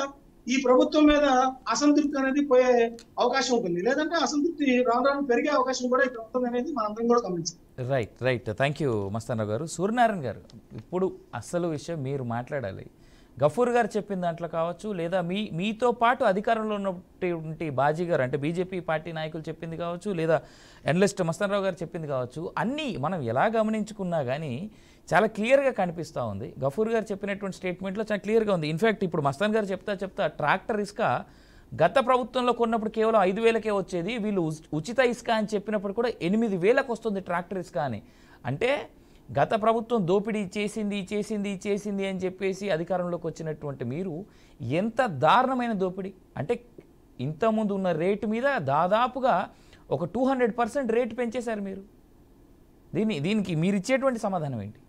ఈ ప్రభుత్వం మీద అసంతృప్తి అనేది పోయే అవకాశం ఉంటుంది లేదంటే అసంతృప్తి రాను రాను పెరిగే అవకాశం కూడా ఇక్కడ ఉంటుంది అనేది మనందరం కూడా గమనించాలి right right thank you Mastanarao garu Suryanarayana గారు ఇప్పుడు అసలు విషయం మీరు మాట్లాడాలి గఫూర్ గారు చెప్పిన దాంట్లో కావచ్చు లేదా మీ మీతో పాటు అధికారంలో ఉన్నటువంటి బాజీ గారు అంటే బీజేపీ పార్టీ నాయకులు చెప్పింది కావచ్చు లేదా ఎనలిస్ట్ మస్తానరావు గారు చెప్పింది కావచ్చు అన్నీ మనం ఎలా గమనించుకున్నా కానీ చాలా క్లియర్గా కనిపిస్తూ ఉంది గఫూర్ గారు చెప్పినటువంటి స్టేట్మెంట్లో చాలా క్లియర్గా ఉంది ఇన్ఫ్యాక్ట్ ఇప్పుడు మస్తాన్ గారు చెప్తా చెప్తా ట్రాక్టర్ ఇసుక గత ప్రభుత్వంలో కొన్నప్పుడు కేవలం ఐదు వేలకే వచ్చేది వీళ్ళు ఉచ్- ఉచిత ఇసుక అని చెప్పినప్పుడు కూడా ఎనిమిది వేలకు వస్తుంది ట్రాక్టర్ ఇసుక అని అంటే గత ప్రభుత్వం దోపిడీ చేసింది చేసింది చేసింది అని చెప్పేసి అధికారంలోకి వచ్చినటువంటి మీరు ఎంత దారుణమైన దోపిడీ అంటే ఇంతకుముందు ఉన్న రేటు మీద దాదాపుగా ఒక టూ హండ్రెడ్ పర్సెంట్ రేటు పెంచేశారు మీరు దీన్ని దీనికి మీరు ఇచ్చేటువంటి సమాధానం ఏంటి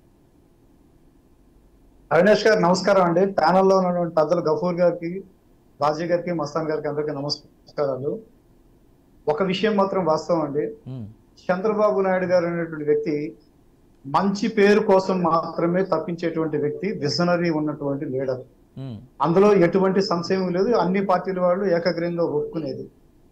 అవినాష్ గారు నమస్కారం అండి ప్యానెల్లో ఉన్నటువంటి పెద్దలు గఫూర్ గారికి బాజీ గారికి మస్తాన్ గారికి అందరికీ నమస్కారాలు ఒక విషయం మాత్రం వాస్తవం అండి ఉమ్, చంద్రబాబు నాయుడు గారు అనేటువంటి వ్యక్తి మంచి పేరు కోసం మాత్రమే తప్పించేటువంటి వ్యక్తి విజనరీ ఉన్నటువంటి లీడర్ ఉమ్, అందులో ఎటువంటి సంశయం లేదు అన్ని పార్టీల వాళ్ళు ఏకగ్రీవంగా ఒప్పుకునేది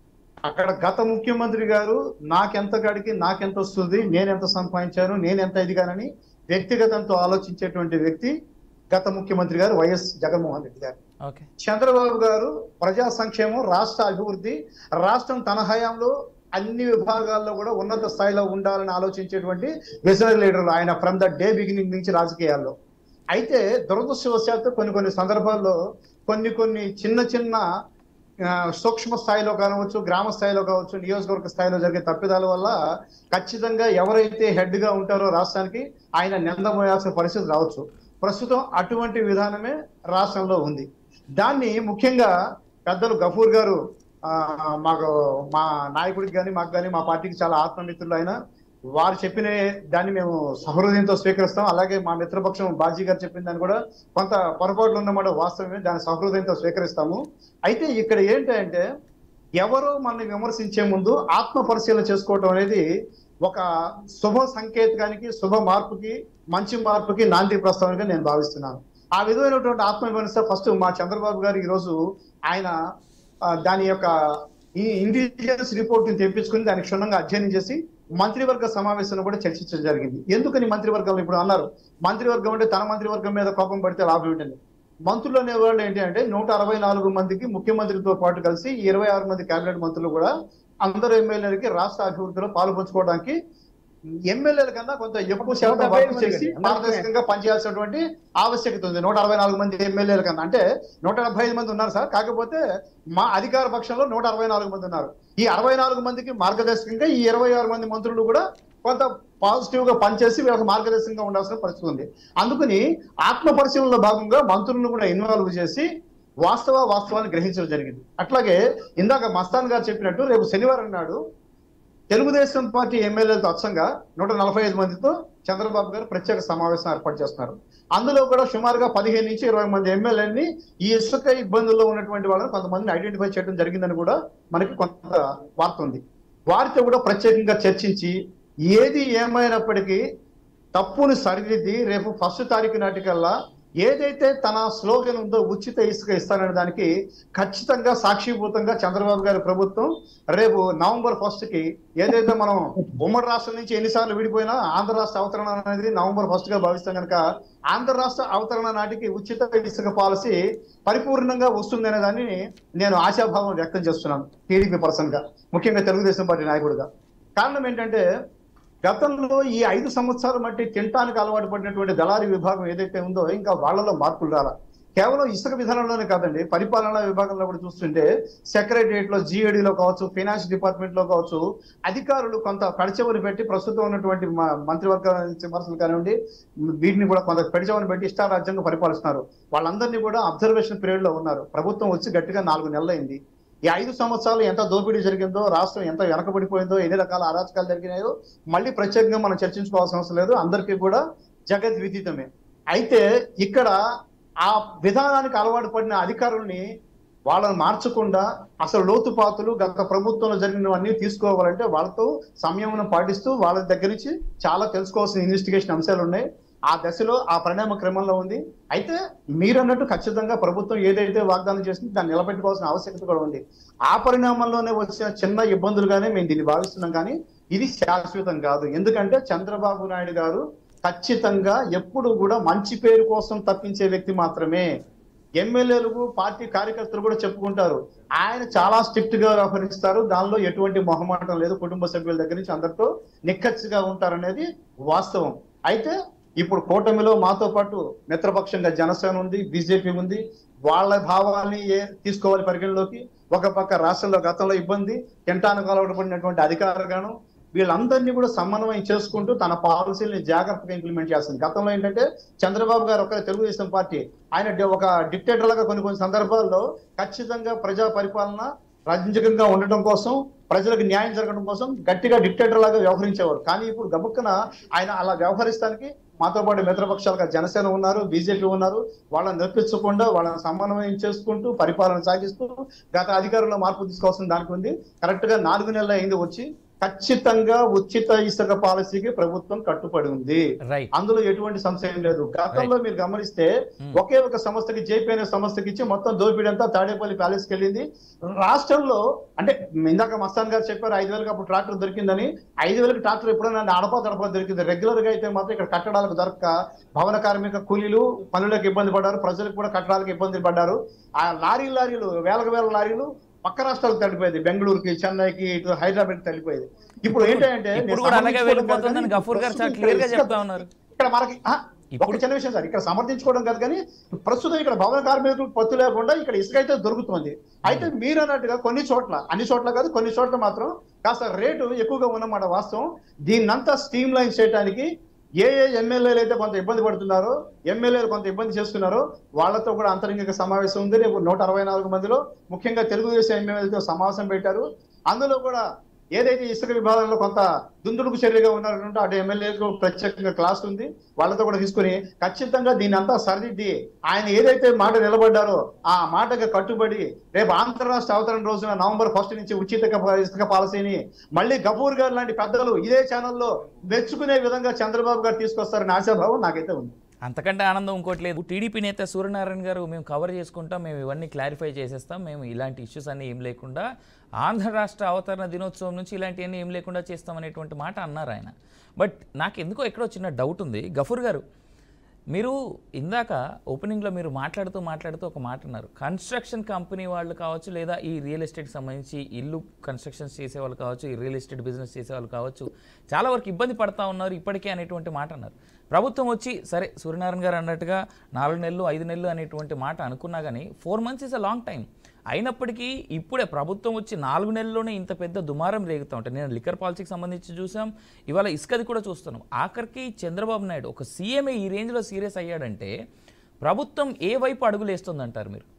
అక్కడ గత ముఖ్యమంత్రి గారు నాకెంత కాడికి నాకెంత వస్తుంది నేను ఎంత సంపాదించాను నేను ఎంత ఎదిగానని వ్యక్తిగతంతో ఆలోచించేటువంటి వ్యక్తి గత ముఖ్యమంత్రి గారు వైఎస్ జగన్మోహన్ రెడ్డి గారు ఓకే చంద్రబాబు గారు ప్రజా సంక్షేమం రాష్ట్ర అభివృద్ధి రాష్ట్రం తన హయాంలో అన్ని విభాగాల్లో కూడా ఉన్నత స్థాయిలో ఉండాలని ఆలోచించేటువంటి విజనరీ లీడర్ ఆయన ఫ్రమ్ ద డే బిగినింగ్ నుంచి రాజకీయాల్లో అయితే దురదృష్టవశాత్తు కొన్ని కొన్ని సందర్భాల్లో కొన్ని కొన్ని చిన్న చిన్న ఆ, సూక్ష్మ స్థాయిలో కావచ్చు గ్రామ స్థాయిలో కావచ్చు నియోజకవర్గ స్థాయిలో జరిగే తప్పిదాల వల్ల ఖచ్చితంగా ఎవరైతే హెడ్ గా ఉంటారో రాష్ట్రానికి ఆయన నిందమోయాల్సిన పరిస్థితి రావచ్చు ప్రస్తుతం అటువంటి విధానమే రాష్ట్రంలో ఉంది దాన్ని ముఖ్యంగా పెద్దలు గఫూర్ గారు ఆ, మాకు మా నాయకుడికి కానీ మాకు కానీ మా పార్టీకి చాలా ఆత్మమిత్రులు ఆయన వారు చెప్పిన దాన్ని మేము సహృదయంతో స్వీకరిస్తాం అలాగే మా మిత్రపక్షం బాజీ గారు చెప్పిన దాన్ని కూడా కొంత పొరపాట్లు ఉన్నమాట వాస్తవమే దాన్ని సహృదయంతో స్వీకరిస్తాము అయితే ఇక్కడ ఏంటంటే ఎవరు మనల్ని విమర్శించే ముందు ఆత్మ పరిశీలన చేసుకోవటం అనేది ఒక శుభ సంకేతానికి శుభ మార్పుకి మంచి మార్పుకి నాంది ప్రస్తావనగా నేను భావిస్తున్నాను ఆ విధమైనటువంటి ఆత్మ విమర్శ ఫస్ట్ మా చంద్రబాబు గారు ఈరోజు ఆయన ఆ, దాని యొక్క ఈ ఇంటెలిజెన్స్ రిపోర్ట్ ని తెప్పించుకుని దాన్ని క్షుణ్ణంగా అధ్యయనం చేసి మంత్రివర్గ సమావేశంలో కూడా చర్చించడం జరిగింది ఎందుకని మంత్రివర్గంలో ఇప్పుడు అన్నారు మంత్రివర్గం అంటే తన మంత్రివర్గం మీద కోపం పడితే లాభం ఏంటని మంత్రులు అనేవాళ్ళు ఏంటి అంటే నూట అరవై నాలుగు మందికి ముఖ్యమంత్రితో పాటు కలిసి ఈ ఇరవై ఆరు మంది కేబినెట్ మంత్రులు కూడా అందరు ఎమ్మెల్యేలకి రాష్ట్ర అభివృద్ధిలో పాలు పంచుకోవడానికి ఎమ్మెల్యేల కన్నా కొంత ఎక్కువ శాతం డెబ్బై ఐదు వర్క్ మంది చేసి కదా. పారదర్శకంగా పనిచేయాల్సినటువంటి ఆవశ్యకత ఉంది నూట అరవై నాలుగు మంది ఎమ్మెల్యేల కన్నా అంటే నూట డెబ్బై ఐదు మంది ఉన్నారు సార్ కాకపోతే మా అధికార పక్షంలో నూట అరవై నాలుగు మంది ఉన్నారు ఈ అరవై నాలుగు మందికి మార్గదర్శకంగా ఈ ఇరవై ఆరు మంది మంత్రులు కూడా కొంత పాజిటివ్ గా పనిచేసి వీళ్ళకి మార్గదర్శకంగా ఉండాల్సిన పరిస్థితి ఉంది అందుకని ఆత్మ పరిశీలనలో భాగంగా మంత్రులను కూడా ఇన్వాల్వ్ చేసి వాస్తవ వాస్తవాన్ని గ్రహించడం జరిగింది అట్లాగే ఇందాక మస్తాన్ గారు చెప్పినట్టు రేపు శనివారం నాడు తెలుగుదేశం పార్టీ ఎమ్మెల్యేలతో అచ్చంగా నూట నలభై ఐదు మందితో చంద్రబాబు గారు ప్రత్యేక సమావేశం ఏర్పాటు చేస్తున్నారు అందులో కూడా సుమారుగా పదిహేను నుంచి ఇరవై మంది ఎమ్మెల్యేని ఈ ఇసుక ఇబ్బందుల్లో ఉన్నటువంటి వాళ్ళని కొంతమందిని ఐడెంటిఫై చేయడం జరిగిందని కూడా మనకి కొంత వార్త ఉంది వారితో కూడా ప్రత్యేకంగా చర్చించి ఏది ఏమైనప్పటికీ తప్పుని సరిదిద్ది రేపు ఫస్ట్ తారీఖు నాటికల్లా ఏదైతే తన స్లోగన్ ఉందో ఉచిత ఇసుక ఇస్తాననే దానికి ఖచ్చితంగా సాక్షిభూతంగా చంద్రబాబు గారి ప్రభుత్వం రేపు నవంబర్ ఫస్ట్ కి ఏదైతే మనం ఉమ్మడి రాష్ట్రం నుంచి ఎన్నిసార్లు విడిపోయినా ఆంధ్ర రాష్ట్ర అవతరణ అనేది నవంబర్ ఫస్ట్ గా భావిస్తాం కనుక ఆంధ్ర రాష్ట్ర అవతరణ నాటికి ఉచిత ఇసుక పాలసీ పరిపూర్ణంగా వస్తుందనే దాన్ని నేను ఆశాభావం వ్యక్తం చేస్తున్నాను టీడీపీ పర్సన్ గా ముఖ్యంగా తెలుగుదేశం పార్టీ నాయకుడిగా కారణం ఏంటంటే గతంలో ఈ ఐదు సంవత్సరాలు మట్టి తినటానికి అలవాటు పడినటువంటి దళారీ విభాగం ఏదైతే ఉందో ఇంకా వాళ్ళలో మార్పులు రాల కేవలం ఇసుక విధానంలోనే కాదండి పరిపాలనా విభాగంలో కూడా చూస్తుంటే సెక్రటరియట్ లో జిఏడిలో కావచ్చు ఫైనాన్స్ డిపార్ట్మెంట్ లో కావచ్చు అధికారులు కొంత పెడచెవరి పెట్టి ప్రస్తుతం ఉన్నటువంటి మ- మంత్రివర్గ విమర్శలు కానివ్వండి వీటిని కూడా కొంత పెడచెవరి పెట్టి ఇష్టారాజ్యంగా పరిపాలిస్తున్నారు వాళ్ళందరినీ కూడా అబ్జర్వేషన్ పీరియడ్ లో ఉన్నారు ప్రభుత్వం వచ్చి గట్టిగా నాలుగు నెలలైంది ఈ ఐదు సంవత్సరాలు ఎంత దోపిడీ జరిగిందో రాష్ట్రం ఎంత వెనకబడిపోయిందో ఎన్ని రకాల అరాచకాలు జరిగినాయో మళ్ళీ ప్రత్యేకంగా మనం చర్చించుకోవాల్సిన అవసరం లేదు అందరికీ కూడా జగద్విదితమే అయితే ఇక్కడ ఆ విధానానికి అలవాటు పడిన అధికారుల్ని వాళ్ళని మార్చకుండా అసలు లోతుపాతులు గత ప్రభుత్వంలో జరిగినవన్నీ తీసుకోవాలంటే వాళ్ళతో సంయమనం పాటిస్తూ వాళ్ళ దగ్గర నుంచి చాలా తెలుసుకోవాల్సిన ఇన్వెస్టిగేషన్ అంశాలు ఉన్నాయి ఆ దశలో ఆ పరిణామ క్రమంలో ఉంది అయితే మీరు అన్నట్టు ఖచ్చితంగా ప్రభుత్వం ఏదైతే వాగ్దానం చేసింది దాన్ని నిలబెట్టుకోవాల్సిన ఆవశ్యకత కూడా ఉంది ఆ పరిణామంలోనే వచ్చిన చిన్న ఇబ్బందులుగానే మేము దీన్ని భావిస్తున్నాం కానీ ఇది శాశ్వతం కాదు ఎందుకంటే చంద్రబాబు నాయుడు గారు ఖచ్చితంగా ఎప్పుడు కూడా మంచి పేరు కోసం తప్పించే వ్యక్తి మాత్రమే ఎమ్మెల్యేలకు పార్టీ కార్యకర్తలు కూడా చెప్పుకుంటారు ఆయన చాలా స్ట్రిక్ట్ గా వ్యవహరిస్తారు దానిలో ఎటువంటి మొహమాటం లేదు కుటుంబ సభ్యుల దగ్గర నుంచి అందరితో నిక్కచ్చిగా ఉంటారనేది వాస్తవం అయితే ఇప్పుడు కూటమిలో మాతో పాటు మిత్రపక్షంగా జనసేన ఉంది బీజేపీ ఉంది వాళ్ళ భావాల్ని ఏ తీసుకోవాలి పరిగణలోకి ఒక పక్క రాష్ట్రంలో గతంలో ఇబ్బంది తింటాను కలవడబడినటువంటి అధికారులను వీళ్ళందరినీ కూడా సమన్వయం చేసుకుంటూ తన పాలసీని జాగ్రత్తగా ఇంప్లిమెంట్ చేస్తుంది గతంలో ఏంటంటే చంద్రబాబు గారు ఒక తెలుగుదేశం పార్టీ ఆయన డి- ఒక డిక్టేటర్ లాగా కొన్ని కొన్ని సందర్భాల్లో ఖచ్చితంగా ప్రజా పరిపాలన రాజ్యాంగంగా ఉండటం కోసం ప్రజలకు న్యాయం జరగడం కోసం గట్టిగా డిక్టేటర్ లాగా వ్యవహరించేవారు కానీ ఇప్పుడు గబుక్కన ఆయన అలా వ్యవహరిస్తానికి మాతో పాటు మిత్రపక్షాలుగా జనసేన ఉన్నారు బీజేపీ ఉన్నారు వాళ్ళని నొప్పించకుండా వాళ్ళని సమన్వయం చేసుకుంటూ పరిపాలన సాగిస్తూ గత అధికారంలో మార్పు తీసుకోవాల్సిన దానికి ఉంది కరెక్ట్ గా నాలుగు నెలలు అయింది వచ్చి ఖచ్చితంగా ఉచిత ఇసుక పాలసీకి ప్రభుత్వం కట్టుబడి ఉంది రైట్ అందులో ఎటువంటి సంశయం లేదు గతంలో మీరు గమనిస్తే ఒకే ఒక సంస్థకి జేపీ అనే సంస్థకి ఇచ్చి మొత్తం దోపిడీ అంతా తాడేపల్లి ప్యాలెస్కి వెళ్ళింది రాష్ట్రంలో అంటే ఇందాక మస్తాన్ గారు చెప్పారు ఐదు వేలకు అప్పుడు ట్రాక్టర్ దొరికిందని ఐదు వేలకు ట్రాక్టర్ ఎప్పుడైనా అడపా తడపా దొరికింది రెగ్యులర్ గా అయితే మాత్రం ఇక్కడ కట్టడాలకు దొరక్క భవన కార్మిక కూలీలు పనులకు ఇబ్బంది పడ్డారు ప్రజలకు కూడా కట్టడాలకు ఇబ్బంది పడ్డారు ఆ లారీ లారీలు వేలకు వేల లారీలు పక్క రాష్ట్రాలకు తడిపోయేది బెంగళూరుకి చెన్నైకి ఇటు హైదరాబాద్ తడిపోయేది ఇప్పుడు ఏంటంటే ఇప్పుడు నేను కూడా అలాగే సమర్థించుకోవడం కాదు వెళ్ళిపోతుందని కానీ గఫూర్ గారు చాలా ప్రస్తుతం క్లియర్ గా ఇక్కడ చెప్తా ఉన్నారు ఇక్కడ మనకి ఆ, ఇప్పుడు- ఒక చిన్న విషయం సార్ ఇక్కడ సమర్థించుకోవడం కాదు కానీ ప్రస్తుతం ఇక్కడ భవన కార్మికులకు పత్తు లేకుండా ఇక్కడ ఇసుక అయితే దొరుకుతుంది అయితే మీరు అన్నట్టుగా కొన్ని చోట్ల అన్ని చోట్ల కాదు కొన్ని చోట్ల మాత్రం కాస్త రేటు ఎక్కువగా ఉన్నమాట వాస్తవం దీన్నంతా స్ట్రీమ్ లైన్ చేయడానికి ఏ ఏ ఎమ్మెల్యేలు అయితే కొంత ఇబ్బంది పడుతున్నారో ఎమ్మెల్యేలు కొంత ఇబ్బంది చేస్తున్నారో వాళ్ళతో కూడా అంతరంగిక సమావేశం ఉంది రేపు నూట అరవై నాలుగు మందిలో ముఖ్యంగా తెలుగుదేశం ఎమ్మెల్యేలతో సమావేశం పెట్టారు అందులో కూడా ఏదైతే ఇసుక విభాగంలో కొంత దుందుడుకు చర్యగా ఉన్నారంటే అటు ఎమ్మెల్యేలకు ప్రత్యేకంగా క్లాస్ ఉంది వాళ్ళతో కూడా తీసుకుని ఖచ్చితంగా దీన్ని అంతా సరిదిద్ది ఆయన ఏదైతే మాట నిలబడ్డారో ఆ మాటకి కట్టుబడి రేపు ఆంధ్ర రాష్ట్ర అవతరణ రోజున నవంబర్ ఫస్ట్ నుంచి ఉచిత క- ఇసుక పాలసీని మళ్ళీ గఫూర్ గారు లాంటి పెద్దలు ఇదే ఛానల్లో మెచ్చుకునే విధంగా చంద్రబాబు గారు తీసుకొస్తారని ఆశాభావం నాకైతే ఉంది అంతకంటే ఆనందం ఇంకోటి లేదు టీడీపీ నేత సూర్యనారాయణ గారు మేము కవర్ చేసుకుంటాం మేము ఇవన్నీ క్లారిఫై చేసేస్తాం మేము ఇలాంటి ఇష్యూస్ అన్నీ ఏం లేకుండా ఆంధ్ర రాష్ట్ర అవతరణ దినోత్సవం నుంచి ఇలాంటివన్నీ ఏం లేకుండా చేస్తాం అనేటువంటి మాట అన్నారు ఆయన బట్ నాకు ఎందుకో ఎక్కడో చిన్న డౌట్ ఉంది గఫూర్ గారు మీరు ఇందాక ఓపెనింగ్లో మీరు మాట్లాడుతూ మాట్లాడుతూ ఒక మాట అన్నారు కన్స్ట్రక్షన్ కంపెనీ వాళ్ళు కావచ్చు లేదా ఈ రియల్ ఎస్టేట్కి సంబంధించి ఇల్లు కన్స్ట్రక్షన్స్ చేసే వాళ్ళు కావచ్చు ఈ రియల్ ఎస్టేట్ బిజినెస్ చేసే వాళ్ళు కావచ్చు చాలా వరకు ఇబ్బంది పడతా ఉన్నారు ఇప్పటికే అనేటువంటి మాట అన్నారు ప్రభుత్వం వచ్చి సరే సూర్యనారాయణ గారు అన్నట్టుగా నాలుగు నెలలు ఐదు నెలలు అనేటువంటి మాట అనుకున్నా కానీ four months is a long time అయినప్పటికీ ఇప్పుడే ప్రభుత్వం వచ్చి నాలుగు నెలల్లోనే ఇంత పెద్ద దుమారం రేగుతూ ఉంటాయి నేను లిక్కర్ పాలసీకి సంబంధించి చూసాం ఇవాళ ఇసుకది కూడా చూస్తున్నాం ఆఖరికి చంద్రబాబు నాయుడు ఒక సీఎంఏ ఈ రేంజ్లో సీరియస్ అయ్యాడంటే ప్రభుత్వం ఏ వైపు అడుగులేస్తుంది అంటారు మీరు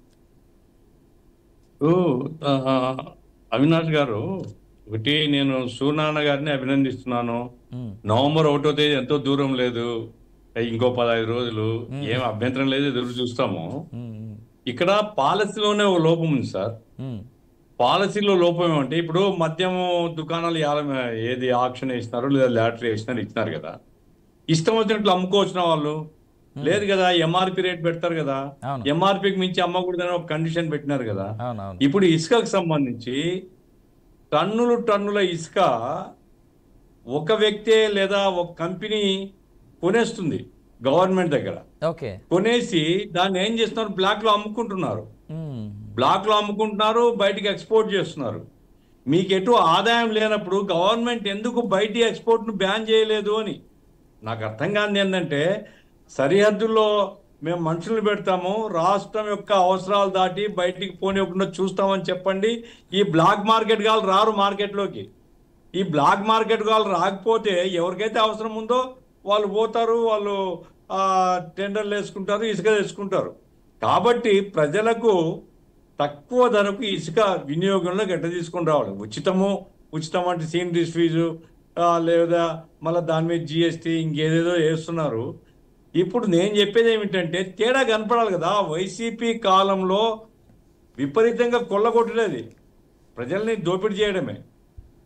ఓ, ఆ, అవినాష్ గారు ఒకటి నేను సూర్యనారాయణ గారిని అభినందిస్తున్నాను మ్మ్. నవంబర్ ఒకటో తేదీ ఎంతో దూరం లేదు ఇంకో పదహైదు రోజులు ఏం అభ్యంతరం లేదు ఎదురు చూస్తాము మ్మ్, మ్మ్, ఇక్కడ పాలసీలోనే ఒక లోపం ఉంది సార్ మ్మ్. పాలసీలో లోపం ఏమంటే ఇప్పుడు మద్యం దుకాణాలు యాల- ఏది ఆక్షన్ వేసినారు లేదా లాటరీ వేసినారు ఇచ్చినారు కదా ఇష్టం వచ్చినట్లు అమ్ముకోవచ్చిన వాళ్ళు లేదు కదా ఎంఆర్పి రేట్ పెడతారు కదా అవును. ఎంఆర్పికి మించి అమ్మకూడదని ఒక కండిషన్ పెట్టినారు కదా అవును అవును ఇప్పుడు ఇసుకకు సంబంధించి టన్నులు టన్నుల ఇసుక ఒక వ్యక్తే లేదా ఒక కంపెనీ కొనేస్తుంది గవర్నమెంట్ దగ్గర ఓకే కొనేసి దాన్ని ఏం చేస్తున్నారు బ్లాక్ లో అమ్ముకుంటున్నారు మ్మ్. బ్లాక్ లో అమ్ముకుంటున్నారు బయటికి ఎక్స్పోర్ట్ చేస్తున్నారు మీకు ఎటు ఆదాయం లేనప్పుడు గవర్నమెంట్ ఎందుకు బయటి ఎక్స్పోర్ట్ ను బ్యాన్ చేయలేదు అని నాకు అర్థం కాని ఏంటంటే సరిహద్దుల్లో మేము మనుషులు పెడతాము రాష్ట్రం యొక్క అవసరాలు దాటి బయటికి పోనివ్వకుండా చూస్తామని చెప్పండి ఈ బ్లాక్ మార్కెట్ గాలు రారు మార్కెట్లోకి ఈ బ్లాక్ మార్కెట్ వాళ్ళు రాకపోతే ఎవరికైతే అవసరం ఉందో వాళ్ళు పోతారు వాళ్ళు ఆ, టెండర్లు వేసుకుంటారు ఇసుక తెచ్చుకుంటారు కాబట్టి ప్రజలకు తక్కువ ధరకు ఇసుక వినియోగంలో గట్ట తీసుకొని రావాలి ఉచితము ఉచితం అంటే సీనరీస్ ఫీజు ఆ, లేదా మళ్ళీ దాని మీద జిఎస్టీ ఇంకేదేదో వేస్తున్నారు ఇప్పుడు నేను చెప్పేది ఏమిటంటే తేడా కనపడాలి కదా వైసీపీ కాలంలో విపరీతంగా కొల్లగొట్టలేదు ప్రజల్ని దోపిడీ చేయడమే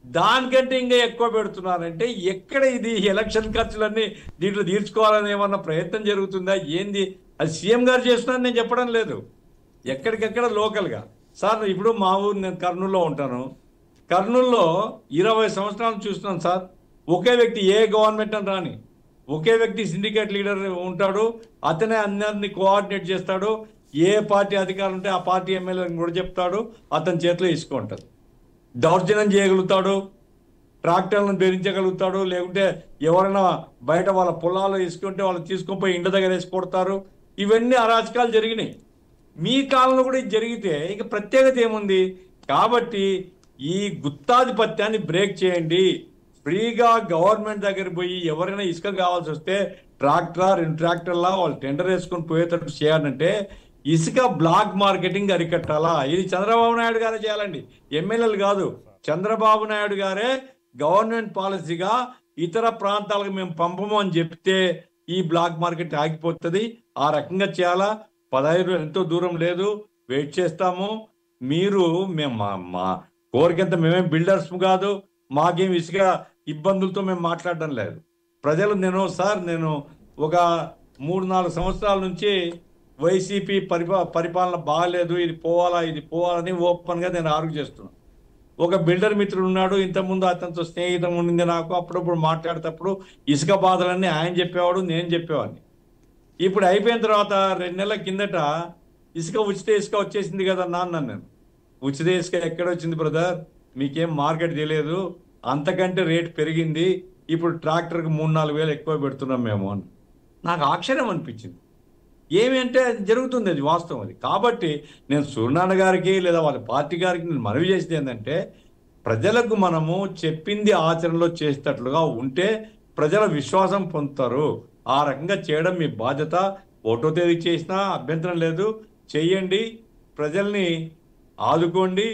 దానికంటే ఇంకా ఎక్కువ పెడుతున్నారంటే ఎక్కడ ఇది ఎలక్షన్ ఖర్చులన్నీ దీంట్లో తీర్చుకోవాలని ఏమన్నా ప్రయత్నం జరుగుతుందా ఏంది అది సీఎం గారు చేస్తున్నారని నేను చెప్పడం లేదు ఎక్కడికెక్కడ లోకల్గా సార్ ఇప్పుడు మా ఊరు నేను కర్నూలులో ఉంటాను కర్నూలులో ఇరవై సంవత్సరాలు చూస్తున్నాను సార్ ఒకే వ్యక్తి ఏ గవర్నమెంట్ అని రాని ఒకే వ్యక్తి సిండికేట్ లీడర్ ఉంటాడు అతనే అందరిని కోఆర్డినేట్ చేస్తాడు ఏ పార్టీ అధికారం ఉంటే ఆ పార్టీ ఎమ్మెల్యేని కూడా చెప్తాడు అతని చేతిలో ఇసుక ఉంటుంది దౌర్జన్యం చేయగలుగుతాడు ట్రాక్టర్లను బెదిరించగలుగుతాడు లేకుంటే ఎవరైనా బయట వాళ్ళ పొలాలు ఇసుకుంటే వాళ్ళు తీసుకొని పోయి ఇంటి దగ్గర వేసి కొడతారు ఇవన్నీ అరాచకాలు జరిగినాయి మీ కాలంలో కూడా ఇది జరిగితే ఇక ప్రత్యేకత ఏముంది కాబట్టి ఈ గుత్తాధిపత్యాన్ని బ్రేక్ చేయండి ఫ్రీగా గవర్నమెంట్ దగ్గర పోయి ఎవరైనా ఇసుక కావాల్సి వస్తే ట్రాక్టర్ రెండు ట్రాక్టర్లా వాళ్ళు టెండర్ వేసుకొని పోయేటట్టు చేయాలంటే ఇసుక బ్లాక్ మార్కెటింగ్ అరికట్టాలా ఇది చంద్రబాబు నాయుడు గారే చేయాలండి ఎమ్మెల్యేలు కాదు చంద్రబాబు నాయుడు గారే గవర్నమెంట్ పాలసీగా ఇతర ప్రాంతాలకు మేము పంపము అని చెప్తే ఈ బ్లాక్ మార్కెట్ ఆగిపోతుంది ఆ రకంగా చేయాలా పదహైదు రోజులు ఎంతో దూరం లేదు వెయిట్ చేస్తాము మీరు మేము మా మా కోరికంత మేమేం బిల్డర్స్ కాదు మాకేం ఇసుక ఇబ్బందులతో మేము మాట్లాడడం లేదు ప్రజలు నేను సార్ నేను ఒక మూడు నాలుగు సంవత్సరాల నుంచి వైసీపీ పరిపా పరిపాలన బాగాలేదు ఇది పోవాలా ఇది పోవాలని ఓపెన్గా నేను ఆర్గ్యూ చేస్తున్నాను ఒక బిల్డర్ మిత్రుడు ఉన్నాడు ఇంతకుముందు అతనితో స్నేహితం ఉండింది నాకు అప్పుడప్పుడు మాట్లాడేటప్పుడు ఇసుక బాధలన్నీ ఆయన చెప్పేవాడు నేను చెప్పేవాడిని ఇప్పుడు అయిపోయిన తర్వాత రెండు నెలల కిందట ఇసుక ఉచిత ఇసుక వచ్చేసింది కదా నాన్న నేను ఉచిత ఇసుక ఎక్కడ వచ్చింది బ్రదర్ మీకేం మార్కెట్ తెలియదు అంతకంటే రేట్ పెరిగింది ఇప్పుడు ట్రాక్టర్కి మూడు నాలుగు వేలు ఎక్కువ పెడుతున్నాం మేము అని నాకు ఆశ్చర్యం అనిపించింది ఏమి అంటే అది జరుగుతుంది అది వాస్తవం అది కాబట్టి నేను సూర్యనారాయణ గారికి లేదా వాళ్ళ పార్టీ గారికి నేను మనవి చేసేది ఏంటంటే ప్రజలకు మనము చెప్పింది ఆచరణలో చేసేటట్లుగా ఉంటే ప్రజల విశ్వాసం పొందుతారు ఆ రకంగా చేయడం మీ బాధ్యత ఒకటో తేదీ చేసినా అభ్యంతరం లేదు చెయ్యండి ప్రజల్ని ఆదుకోండి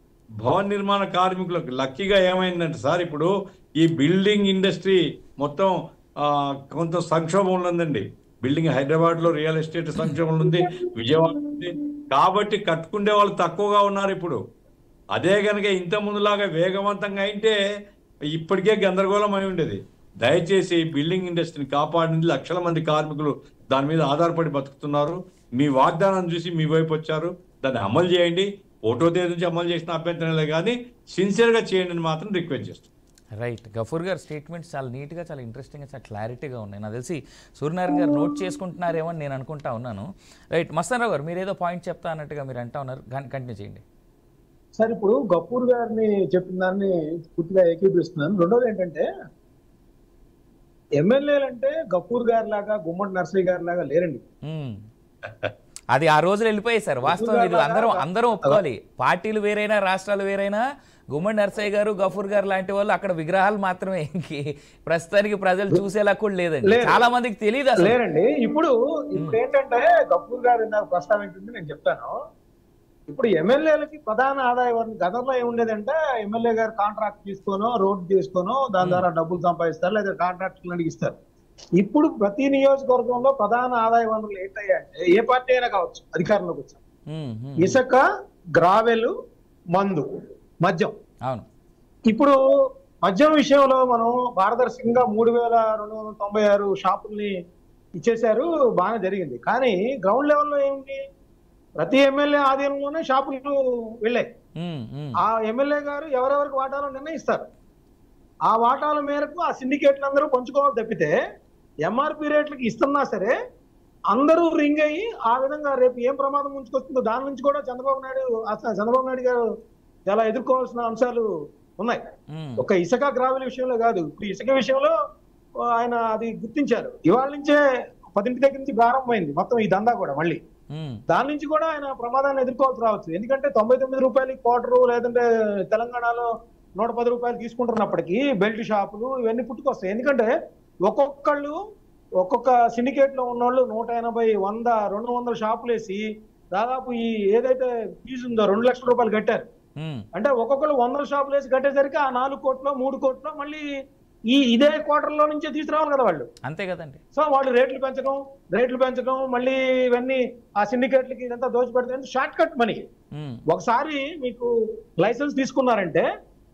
భవన నిర్మాణ కార్మికులకు లక్కీగా ఏమైందంటే సార్ ఇప్పుడు ఈ బిల్డింగ్ ఇండస్ట్రీ మొత్తం ఆ, కొంత సంక్షోభంలో ఉందండి బిల్డింగ్ హైదరాబాద్ లో రియల్ ఎస్టేట్ సంక్షోభంలో ఉంది విజయవాడ ఉంది కాబట్టి కట్టుకునే వాళ్ళు తక్కువగా ఉన్నారు ఇప్పుడు అదే కనుక ఇంత ముందులాగా వేగవంతంగా అయితే ఇప్పటికే గందరగోళం అయి ఉండేది దయచేసి బిల్డింగ్ ఇండస్ట్రీని కాపాడింది లక్షల మంది కార్మికులు దాని మీద ఆధారపడి బతుకుతున్నారు మీ వాగ్దానం చూసి మీ వైపు వచ్చారు దాన్ని అమలు చేయండి ఒకటో తేదీ నుంచి అమలు చేసిన అభ్యంతరం లేదు కానీ సిన్సియర్గా చేయండి అని మాత్రం రిక్వెస్ట్ చేస్తాను రైట్ గఫూర్ గారు స్టేట్మెంట్స్ చాలా నీట్గా చాలా ఇంట్రెస్టింగ్గా చాలా క్లారిటీగా ఉన్నాయి నాకు తెలిసి సూర్యనారాయణ గారు నోట్ చేసుకుంటున్నారేమో అని నేను అనుకుంటా ఉన్నాను రైట్ మస్తానరావు గారు మీరు ఏదో పాయింట్ చెప్తా అన్నట్టుగా మీరు అంటా ఉన్నారు కంటిన్యూ చేయండి సార్ ఇప్పుడు గఫూర్ గారిని చెప్పిన దాన్ని పూర్తిగా ఏకీపిస్తున్నాను రెండోది ఏంటంటే ఎమ్మెల్యేలు అంటే గఫూర్ గారి లాగా గుమ్మడి నర్సయ్య గారి లాగా లేరండి మ్మ్. అది ఆ రోజులు వెళ్ళిపోయాయి సార్ వాస్తవం ఇది అందరం అందరం ఒప్పుకోవాలి పార్టీలు వేరైనా రాష్ట్రాలు వేరైనా గుమ్మడి నర్సయ్య గారు గఫూర్ గారు లాంటి వాళ్ళు అక్కడ విగ్రహాలు మాత్రమే ఇంకే ప్రస్తుతానికి ప్రజలు చూసేలా కూడా లేదండి లేదు. చాలా మందికి తెలియదు అసలు లేరండి ఇప్పుడు ఇప్పుడు ఏంటంటే గఫూర్ గారు ఇందాక ప్రస్తావించింది నేను చెప్తాను ఇప్పుడు ఎమ్మెల్యేలకి ప్రధాన ఆదాయ వనరు గతంలో ఏముండేదంటే ఎమ్మెల్యే గారు కాంట్రాక్ట్ తీసుకోనో రోడ్ తీసుకోనో దాని ద్వారా డబ్బులు సంపాదిస్తారు లేదా కాంట్రాక్ట్ ఇస్తారు ఇప్పుడు ప్రతి నియోజకవర్గంలో ప్రధాన ఆదాయ వనరులు ఏంటంటే ఏ పార్టీ అయినా కావచ్చు అధికారంలోకి వచ్చాం మ్మ్, మ్మ్. ఇసుక గ్రావెలు మందు మద్యం అవును ఇప్పుడు మద్యం విషయంలో మనం పారదర్శకంగా మూడు వేల రెండు వందల తొంభై ఆరు షాపుల్ని ఇచ్చేశారు బాగానే జరిగింది కానీ గ్రౌండ్ లెవెల్లో ఏమిటి ప్రతి ఎమ్మెల్యే ఆధీనంలోనే షాపులు వెళ్ళాయి మ్మ్, మ్మ్. ఆ ఎమ్మెల్యే గారు ఎవరెవరికి వాటాలు నిర్ణయిస్తారు ఆ వాటాల మేరకు ఆ సిండికేట్లు అందరూ పంచుకోవాలి తప్పితే ఎంఆర్పి రేట్లకి ఇస్తున్నా సరే అందరూ రింగ్ అయ్యి ఆ విధంగా రేపు ఏం ప్రమాదం ముంచుకొస్తుందో దాని నుంచి కూడా చంద్రబాబు నాయుడు అసలు చంద్రబాబు నాయుడు గారు చాలా ఎదుర్కోవాల్సిన అంశాలు ఉన్నాయి మ్మ్. ఒక ఇసుక గ్రావెల్ విషయంలో కాదు ఇప్పుడు ఇసుక విషయంలో ఆయన అది గుర్తించారు ఇవాళ నుంచే పదింటి దగ్గర నుంచి ప్రారంభమైంది మొత్తం ఈ దందా కూడా మళ్ళీ మ్మ్. దాని నుంచి కూడా ఆయన ప్రమాదాన్ని ఎదుర్కోవాల్సి రావచ్చు ఎందుకంటే తొంభై తొమ్మిది రూపాయలకి క్వార్టరు లేదంటే తెలంగాణలో నూట పది రూపాయలు తీసుకుంటున్నప్పటికీ బెల్ట్ షాపులు ఇవన్నీ పుట్టుకొస్తాయి ఎందుకంటే ఒక్కొక్కళ్ళు ఒక్కొక్క సిండికేట్ లో ఉన్నోళ్ళు నూట ఎనభై వంద రెండు వందల షాపులు వేసి దాదాపు ఈ ఏదైతే ఫీజు ఉందో రెండు లక్షల రూపాయలు కట్టారు మ్మ్. అంటే ఒక్కొక్కరు వందల షాపులు వేసి కట్టేసరికి ఆ నాలుగు కోట్లు మూడు కోట్లు మళ్ళీ ఈ ఇదే క్వార్టర్ లో నుంచే తీసుకురావాలి కదా వాళ్ళు అంతే కదండి సో వాళ్ళు రేట్లు పెంచడం రేట్లు పెంచడం మళ్ళీ ఇవన్నీ ఆ సిండికేట్లకి ఇదంతా దోచిపెడతాయి షార్ట్ కట్ మనీ మ్మ్. ఒకసారి మీకు లైసెన్స్ తీసుకున్నారంటే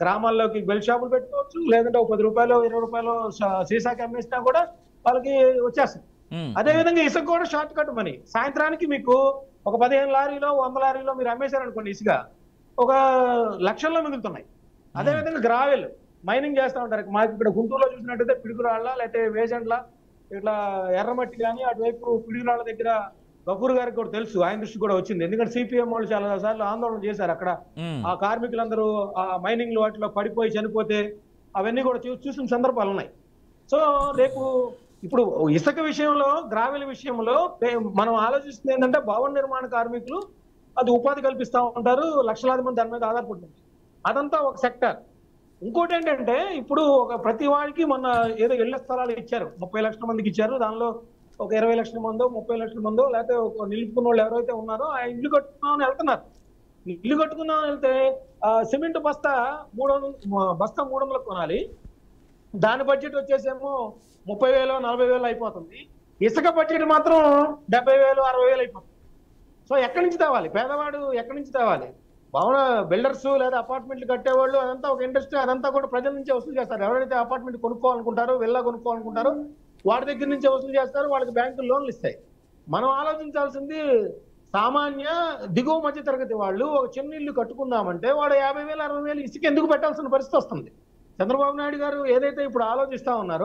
గ్రామాల్లోకి బెల్ షాపులు పెట్టుకోవచ్చు లేదంటే ఒక పది రూపాయలు ఇరవై రూపాయలు స- సీసాకి అమ్మేసినా కూడా వాళ్ళకి వచ్చేస్తుంది ఉమ్, అదే విధంగా ఇసుక కూడా షార్ట్ కట్ మనీ సాయంత్రానికి మీకు ఒక పదిహేను లారీలో వంద లారీలో మీరు అమ్మేశారనుకోండి ఇసుక ఒక లక్షల్లో మిగులుతున్నాయి అదే విధంగా గ్రావెల్ మైనింగ్ చేస్తా ఉంటారు మాకు ఇక్కడ గుంటూరులో చూసినట్టయితే పిడుగురాళ్ళ లేకపోతే వేజెంట్ల ఇట్లా ఎర్రమట్టి కానీ అటువైపు పిడుగురాళ్ళ దగ్గర గఫూర్ గారికి కూడా తెలుసు ఆయన దృష్టి కూడా వచ్చింది ఎందుకంటే సిపిఎం వాళ్ళు చాలా సార్లు ఆందోళన చేశారు అక్కడ ఉమ్, ఆ కార్మికులందరూ ఆ మైనింగ్ వాటిలో పడిపోయి చనిపోతే అవన్నీ కూడా చూ చూసిన సందర్భాలు ఉన్నాయి సో రేపు ఇప్పుడు ఇసుక విషయంలో గ్రావెల్ విషయంలో పే- మనం ఆలోచిస్తుంది ఏంటంటే భవన నిర్మాణ కార్మికులు అది ఉపాధి కల్పిస్తా ఉంటారు లక్షలాది మంది దాని మీద ఆధారపడుతుంది అదంతా ఒక సెక్టర్ ఇంకోటి ఏంటంటే ఇప్పుడు ఒక ప్రతి వాడికి మొన్న ఏదో ఇళ్ల స్థలాలు ఇచ్చారు ముప్పై లక్షల మందికి ఇచ్చారు దానిలో ఒక ఇరవై లక్షల మందో ముప్పై లక్షల మందో లేకపోతే ఒక నిలుపుకున్న వాళ్ళు ఎవరైతే ఉన్నారో ఆ ఇల్లు కట్టుకుందామని వెళ్తున్నారు ఇల్లు కట్టుకుందామని వెళ్తే ఆ, సిమెంట్ బస్తా మూడు వందల బస్తా మూడు వందలకు కొనాలి దాని బడ్జెట్ వచ్చేసేమో ముప్పై వేలు నలభై వేలు అయిపోతుంది ఇసుక బడ్జెట్ మాత్రం డెబ్బై వేలు అరవై వేలు అయిపోతుంది సో ఎక్కడి నుంచి తేవాలి పేదవాడు ఎక్కడి నుంచి తేవాలి భవన బిల్డర్స్ లేదా అపార్ట్మెంట్లు కట్టేవాళ్ళు అదంతా ఒక ఇండస్ట్రీ అదంతా కూడా ప్రజల నుంచే వసూలు చేస్తారు ఎవరైతే అపార్ట్మెంట్ కొనుక్కోవాలనుకుంటారో వెళ్ళా కొనుక్కోవాలనుకుంటారో వాడి దగ్గర నుంచే వసూలు చేస్తారు వాళ్ళకి బ్యాంకులు లోన్లు ఇస్తాయి మనం ఆలోచించాల్సింది సామాన్య దిగువ మధ్య తరగతి వాళ్ళు ఒక చిన్న ఇల్లు కట్టుకుందామంటే వాడు యాభై వేలు అరవై వేలు ఇసుక ఎందుకు పెట్టాల్సిన పరిస్థితి వస్తుంది చంద్రబాబు నాయుడు గారు ఏదైతే ఇప్పుడు ఆలోచిస్తా ఉన్నారో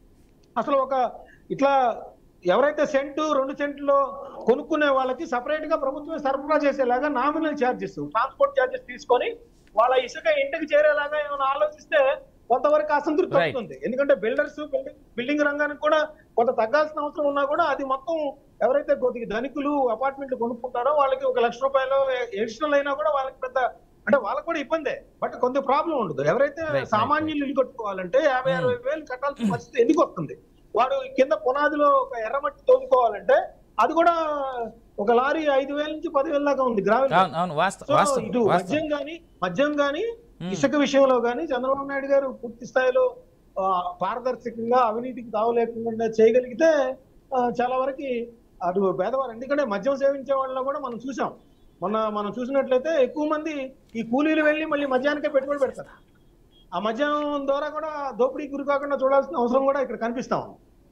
అసలు ఒక ఇట్లా ఎవరైతే సెంటు రెండు సెంట్లో కొనుక్కునే వాళ్ళకి సపరేట్ గా ప్రభుత్వమే సరఫరా చేసేలాగా నామినల్ ఛార్జెస్ ట్రాన్స్పోర్ట్ ఛార్జెస్ తీసుకొని వాళ్ళ ఇసుక ఇంటికి చేరేలాగా ఏమైనా ఆలోచిస్తే కొంతవరకు అసంతృప్తి Right. వస్తుంది ఎందుకంటే బిల్డర్స్ బిల్డింగ్ బిల్డింగ్ రంగానికి కూడా కొంత తగ్గాల్సిన అవసరం ఉన్నా కూడా అది మొత్తం ఎవరైతే కొద్దిగా ధనికులు అపార్ట్మెంట్లు కొనుక్కుంటారో వాళ్ళకి ఒక లక్ష రూపాయలు ఎడిషనల్ అయినా కూడా వాళ్ళకి పెద్ద అంటే వాళ్ళకి కూడా ఇబ్బందే బట్ కొంత ప్రాబ్లం ఉండదు ఎవరైతే Right, right, సామాన్యులు ఇల్లు కట్టుకోవాలంటే యాభై Hmm. అరవై వేలు కట్టాల్సిన పరిస్థితి ఎందుకు వస్తుంది వాడు కింద పునాదిలో ఒక ఎర్రమట్టి తోముకోవాలంటే అది కూడా ఒక లారీ ఐదు వేల నుంచి పదివేల దాకా ఉంది గ్రావెల్ అవును అవును వాస్తవం సో వాస్తవం ఇటు వాస్తవం మద్యం గాని మద్యం గాని ఉమ్, ఇసుక విషయంలో గాని చంద్రబాబు నాయుడు గారు పూర్తి స్థాయిలో ఆ, పారదర్శకంగా అవినీతికి తావు లేకుండా చేయగలిగితే ఆ, చాలా వరకు అటు పేదవారు ఎందుకంటే మద్యం సేవించే వాళ్ళలో కూడా మనం చూసాం మొన్న మనం చూసినట్లయితే ఎక్కువ మంది ఈ కూలీలు వెళ్ళి మళ్ళీ మద్యానికే పెట్టుబడి పెడతారు ఆ మద్యం ద్వారా కూడా దోపిడీ గురి కాకుండా చూడాల్సిన అవసరం కూడా ఇక్కడ కనిపిస్తాం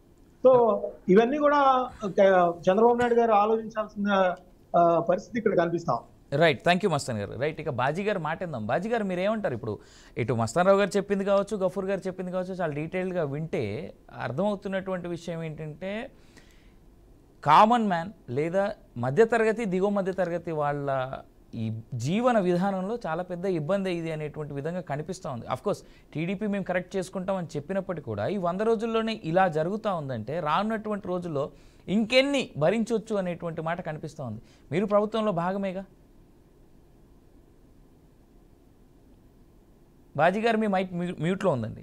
సో ఇవన్నీ కూడా ఒక చంద్రబాబు నాయుడు గారు ఆలోచించాల్సిన ఆ, పరిస్థితి ఇక్కడ కనిపిస్తాం రైట్ థ్యాంక్ యూ మస్తాన్ గారు రైట్ ఇక బాజీ గారు మాటేద్దాం బాజీ గారు మీరు ఏమంటారు ఇప్పుడు ఇటు మస్తాన్ రావు గారు చెప్పింది కావచ్చు గఫూర్ గారు చెప్పింది కావచ్చు చాలా డీటెయిల్గా వింటే అర్థమవుతున్నటువంటి విషయం ఏంటంటే కామన్ మ్యాన్ లేదా మధ్యతరగతి దిగువ మధ్యతరగతి వాళ్ళ ఈ జీవన విధానంలో చాలా పెద్ద ఇబ్బంది ఇది అనేటువంటి విధంగా కనిపిస్తూ ఉంది కోర్స్ టీడీపీ మేము కరెక్ట్ చేసుకుంటామని చెప్పినప్పటికీ కూడా ఈ వంద రోజుల్లోనే ఇలా జరుగుతూ ఉందంటే రానున్నటువంటి రోజుల్లో ఇంకెన్ని భరించవచ్చు అనేటువంటి మాట కనిపిస్తూ ఉంది మీరు ప్రభుత్వంలో భాగమేగా బాజీ గారు మీ మైక్ మ్యూ- మ్యూట్లో ఉందండి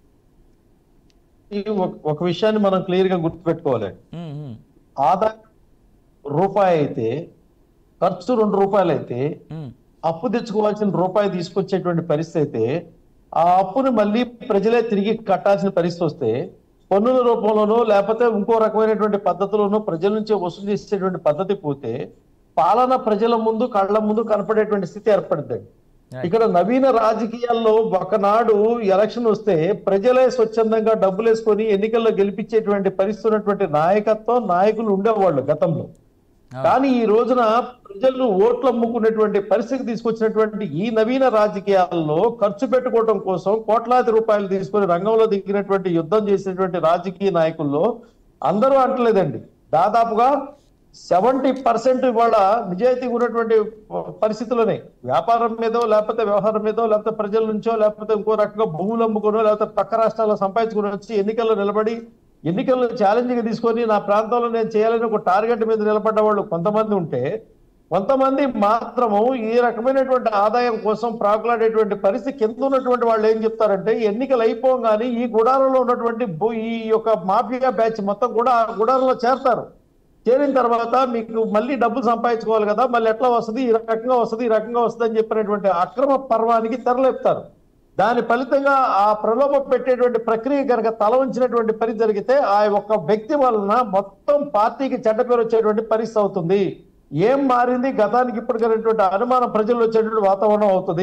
ఈ ఒక- ఒక విషయాన్ని మనం క్లియర్ గా గుర్తుపెట్టుకోవాలి ఉమ్, ఉమ్, ఆదాయం రూపాయి అయితే ఖర్చు రెండు రూపాయలు అయితే ఉమ్, అప్పు తెచ్చుకోవాల్సిన రూపాయి తీసుకొచ్చేటువంటి పరిస్థితి అయితే ఆ అప్పుని మళ్ళీ ప్రజలే తిరిగి కట్టాల్సిన పరిస్థితి వస్తే పన్నుల రూపంలోనో లేకపోతే ఇంకో రకమైనటువంటి పద్ధతిలోనో ప్రజల నుంచి వసూలు చేసేటువంటి పద్ధతి పోతే పాలన ప్రజల ముందు కళ్ళ ముందు కనపడేటువంటి స్థితి ఏర్పడుతుంది ఇక్కడ నవీన రాజకీయాల్లో ఒకనాడు ఎలక్షన్ వస్తే ప్రజలే స్వచ్ఛందంగా డబ్బులు వేసుకొని ఎన్నికల్లో గెలిపించేటువంటి పరిస్థితి ఉన్నటువంటి నాయకత్వం నాయకులు ఉండేవాళ్ళు గతంలో కానీ ఈ రోజున ప్రజలు ఓట్లు అమ్ముకునేటువంటి పరిస్థితి తీసుకొచ్చినటువంటి ఈ నవీన రాజకీయాల్లో ఖర్చు పెట్టుకోవడం కోసం కోట్లాది రూపాయలు తీసుకొని రంగంలో దిగినటువంటి యుద్ధం చేసినటువంటి రాజకీయ నాయకుల్లో అందరూ అంటలేదండి దాదాపుగా సెవెంటీ పర్సెంట్ ఇవాళ నిజాయితీ ఉన్నటువంటి పరిస్థితుల్లోనే వ్యాపారం మీదో లేకపోతే వ్యవహారం మీదో లేకపోతే ప్రజల నుంచో లేకపోతే ఇంకో రకంగా భూములు అమ్ముకోనో లేకపోతే పక్క రాష్ట్రాల్లో సంపాదించుకుని వచ్చి ఎన్నికల్లో నిలబడి ఎన్నికల్లో ఛాలెంజ్ గా తీసుకొని నా ప్రాంతంలో నేను చేయాలని ఒక టార్గెట్ మీద నిలబడ్డ వాళ్ళు కొంతమంది ఉంటే కొంతమంది మాత్రము ఈ రకమైనటువంటి ఆదాయం కోసం ప్రాకులాడేటువంటి పరిస్థితి కింద ఉన్నటువంటి వాళ్ళు ఏం చెప్తారంటే ఎన్నికలు అయిపోగానే ఈ గుడారంలో ఉన్నటువంటి భూ- ఈ యొక్క మాఫియా బ్యాచ్ మొత్తం కూడా ఆ గుడారంలో చేరతారు చేరిన తర్వాత మీకు మళ్ళీ డబ్బులు సంపాదించుకోవాలి కదా మళ్ళీ ఎట్లా వస్తుంది ఈ రకంగా వస్తుంది ఈ రకంగా వస్తుంది అని చెప్పినటువంటి అక్రమ పర్వానికి తెరలేపుతారు దాని ఫలితంగా ఆ ప్రలోభ పెట్టేటువంటి ప్రక్రియ కనుక తల ఉంచినటువంటి పని జరిగితే ఆ ఒక్క వ్యక్తి వలన మొత్తం పార్టీకి చెడ్డ పేరు వచ్చేటువంటి పరిస్థితి అవుతుంది ఏం మారింది గతానికి ఇప్పటికైనటువంటి అనుమానం ప్రజల్లో వచ్చేటువంటి వాతావరణం అవుతుంది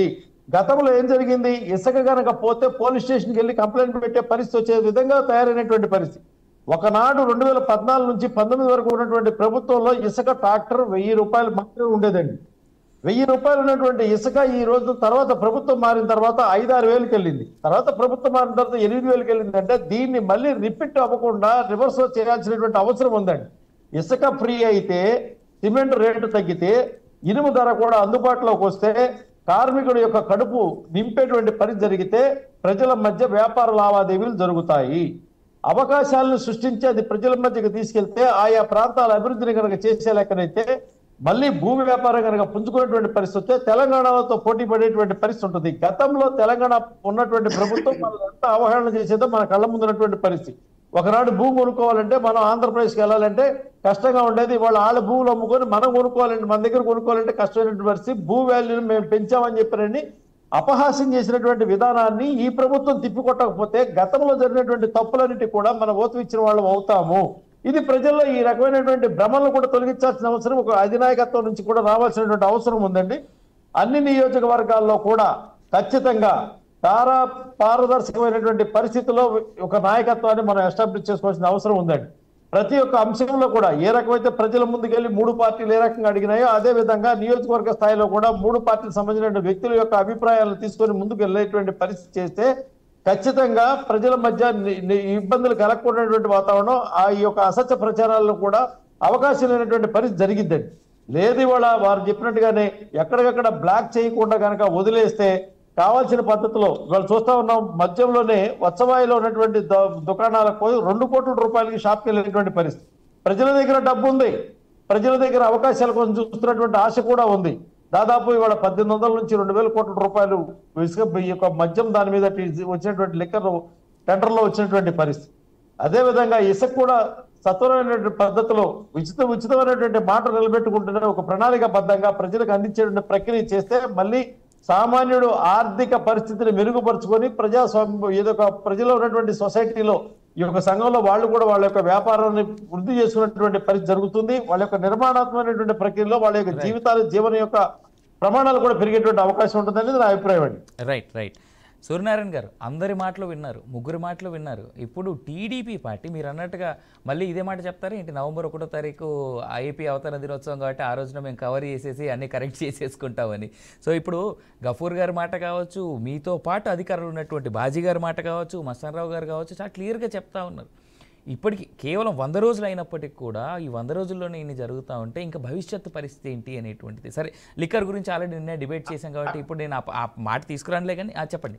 గతంలో ఏం జరిగింది ఇసుక గనక పోతే పోలీస్ స్టేషన్కి వెళ్ళి కంప్లైంట్ పెట్టే పరిస్థితి వచ్చే విధంగా తయారైనటువంటి పరిస్థితి ఒకనాడు రెండు వేల పద్నాలుగు నుంచి పంతొమ్మిది వరకు ఉన్నటువంటి ప్రభుత్వంలో ఇసుక ట్రాక్టర్ వెయ్యి రూపాయలు మాత్రమే ఉండేదండి వెయ్యి రూపాయలు ఉన్నటువంటి ఇసుక ఈ రోజు తర్వాత ప్రభుత్వం మారిన తర్వాత ఐదారు వేలకు వెళ్ళింది తర్వాత ప్రభుత్వం మారిన తర్వాత ఎనిమిది వేలకు వెళ్ళింది అంటే దీన్ని మళ్ళీ రిపీట్ అవ్వకుండా రివర్స్ చేయాల్సినటువంటి అవసరం ఉందండి ఇసుక ఫ్రీ అయితే సిమెంట్ రేటు తగ్గితే ఇనుము ధర కూడా అందుబాటులోకి వస్తే కార్మికుడి యొక్క కడుపు నింపేటువంటి పని జరిగితే ప్రజల మధ్య వ్యాపార లావాదేవీలు జరుగుతాయి అవకాశాలను సృష్టించి అది ప్రజల మధ్యకి తీసుకెళ్తే ఆయా ప్రాంతాల అభివృద్ధిని కనుక చేసే లెక్కనైతే మళ్ళీ భూమి వ్యాపారం కనుక పుంజుకునేటువంటి పరిస్థితి వస్తే తెలంగాణతో పోటీ పడేటువంటి పరిస్థితి ఉంటుంది గతంలో తెలంగాణ ఉన్నటువంటి ప్రభుత్వం మనల్ని ఎంత అవహేళన చేసేదో మన కళ్ళ ముందు ఉన్నటువంటి పరిస్థితి ఒకనాడు భూమి కొనుక్కోవాలంటే మనం ఆంధ్రప్రదేశ్కి వెళ్ళాలంటే కష్టంగా ఉండేది వాళ్ళ వాళ్ళ భూములు అమ్ముకొని మనం కొనుక్కోవాలంటే మన దగ్గర కొనుక్కోవాలంటే కష్టమైనటువంటి పరిస్థితి భూ వాల్యూని మేము పెంచామని చెప్పారని అపహాస్యం చేసినటువంటి విధానాన్ని ఈ ప్రభుత్వం తిప్పికొట్టకపోతే గతంలో జరిగినటువంటి తప్పులన్నిటి కూడా మన ఓటు ఇచ్చిన వాళ్ళం అవుతాము ఇది ప్రజల్లో ఈ రకమైనటువంటి భ్రమలను కూడా తొలగించాల్సిన అవసరం ఒక అధినాయకత్వం నుంచి కూడా రావాల్సినటువంటి అవసరం ఉందండి అన్ని నియోజకవర్గాల్లో కూడా ఖచ్చితంగా తారా పారదర్శకమైనటువంటి పరిస్థితుల్లో ఒక నాయకత్వాన్ని మనం ఎస్టాబ్లిష్ చేసుకోవాల్సిన అవసరం ఉందండి ప్రతి ఒక్క అంశంలో కూడా ఏ రకమైతే ప్రజల ముందుకెళ్లి మూడు పార్టీలు ఏ రకంగా అడిగినాయో అదే విధంగా నియోజకవర్గ స్థాయిలో కూడా మూడు పార్టీలకు సంబంధించిన వ్యక్తుల యొక్క అభిప్రాయాలను తీసుకొని ముందుకు వెళ్ళేటువంటి పరిస్థితి చేస్తే ఖచ్చితంగా ప్రజల మధ్య ని- ని- ఇబ్బందులు కలగకూడనటువంటి వాతావరణం ఆ ఈ యొక్క అసత్య ప్రచారాలను కూడా అవకాశం లేనటువంటి పరిస్థితి జరిగిద్దండి లేదు ఇవాళ వారు చెప్పినట్టుగానే ఎక్కడికక్కడ బ్లాక్ చేయకుండా కనుక వదిలేస్తే కావాల్సిన పద్ధతిలో ఇవాళ చూస్తా ఉన్నాం మద్యంలోనే వత్సవాయిలో ఉన్నటువంటి దు- దుకాణాలకు పోయి రెండు కోట్ల రూపాయలకి షాప్కి వెళ్ళినటువంటి పరిస్థితి ప్రజల దగ్గర డబ్బు ఉంది ప్రజల దగ్గర అవకాశాల కోసం చూస్తున్నటువంటి ఆశ కూడా ఉంది దాదాపు ఇవాళ పద్దెనిమిది వందల నుంచి రెండు వేల కోట్ల రూపాయలు ఇసుక ఈ యొక్క మద్యం దాని మీద టి- వచ్చినటువంటి లిక్కర్ టెండర్లో వచ్చినటువంటి పరిస్థితి అదే విధంగా ఇసుక కూడా సత్వరమైనటువంటి పద్ధతిలో ఉచిత ఉచితమైనటువంటి మాట నిలబెట్టుకుంటూనే ఒక ప్రణాళికాబద్ధంగా ప్రజలకు అందించేటువంటి ప్రక్రియ చేస్తే మళ్ళీ సామాన్యుడు ఆర్థిక పరిస్థితిని మెరుగుపరుచుకొని ప్రజాస్వామ్యం ఏదో ఒక ప్రజలో ఉన్నటువంటి సొసైటీలో ఈ యొక్క సంఘంలో వాళ్ళు కూడా వాళ్ళ యొక్క వ్యాపారాన్ని వృద్ధి చేసుకున్నటువంటి పరిస్థితి జరుగుతుంది వాళ్ళ యొక్క నిర్మాణాత్మకమైనటువంటి ప్రక్రియలో వాళ్ళ యొక్క జీవితాలు జీవన యొక్క ప్రమాణాలు కూడా పెరిగేటువంటి అవకాశం ఉంటుందనేది నా అభిప్రాయం అండి రైట్ రైట్ సూర్యనారాయణ గారు అందరి మాటలు విన్నారు ముగ్గురు మాటలు విన్నారు ఇప్పుడు టీడీపీ పార్టీ మీరు అన్నట్టుగా మళ్ళీ ఇదే మాట చెప్తారు ఏంటి నవంబర్ ఒకటో తారీఖు ఐపీ అవతరణ దినోత్సవం కాబట్టి ఆ రోజున మేము కవర్ చేసేసి అన్ని కరెక్ట్ చేసేసుకుంటామని సో ఇప్పుడు గఫూర్ గారి మాట కావచ్చు మీతో పాటు అధికారులు ఉన్నటువంటి బాజీ గారి మాట కావచ్చు మస్తానరావు గారు కావచ్చు చాలా క్లియర్గా చెప్తా ఉన్నారు ఇప్పటికి కేవలం వంద రోజులు అయినప్పటికీ కూడా ఈ వంద రోజుల్లోనే ఇన్ని జరుగుతూ ఉంటే ఇంకా భవిష్యత్తు పరిస్థితి ఏంటి అనేటువంటిది సరే లిక్కర్ గురించి ఆల్రెడీ నిన్నే డిబేట్ చేశాం కాబట్టి ఇప్పుడు నేను ఆ- ఆ మాట తీసుకురానులే కానీ ఆ, చెప్పండి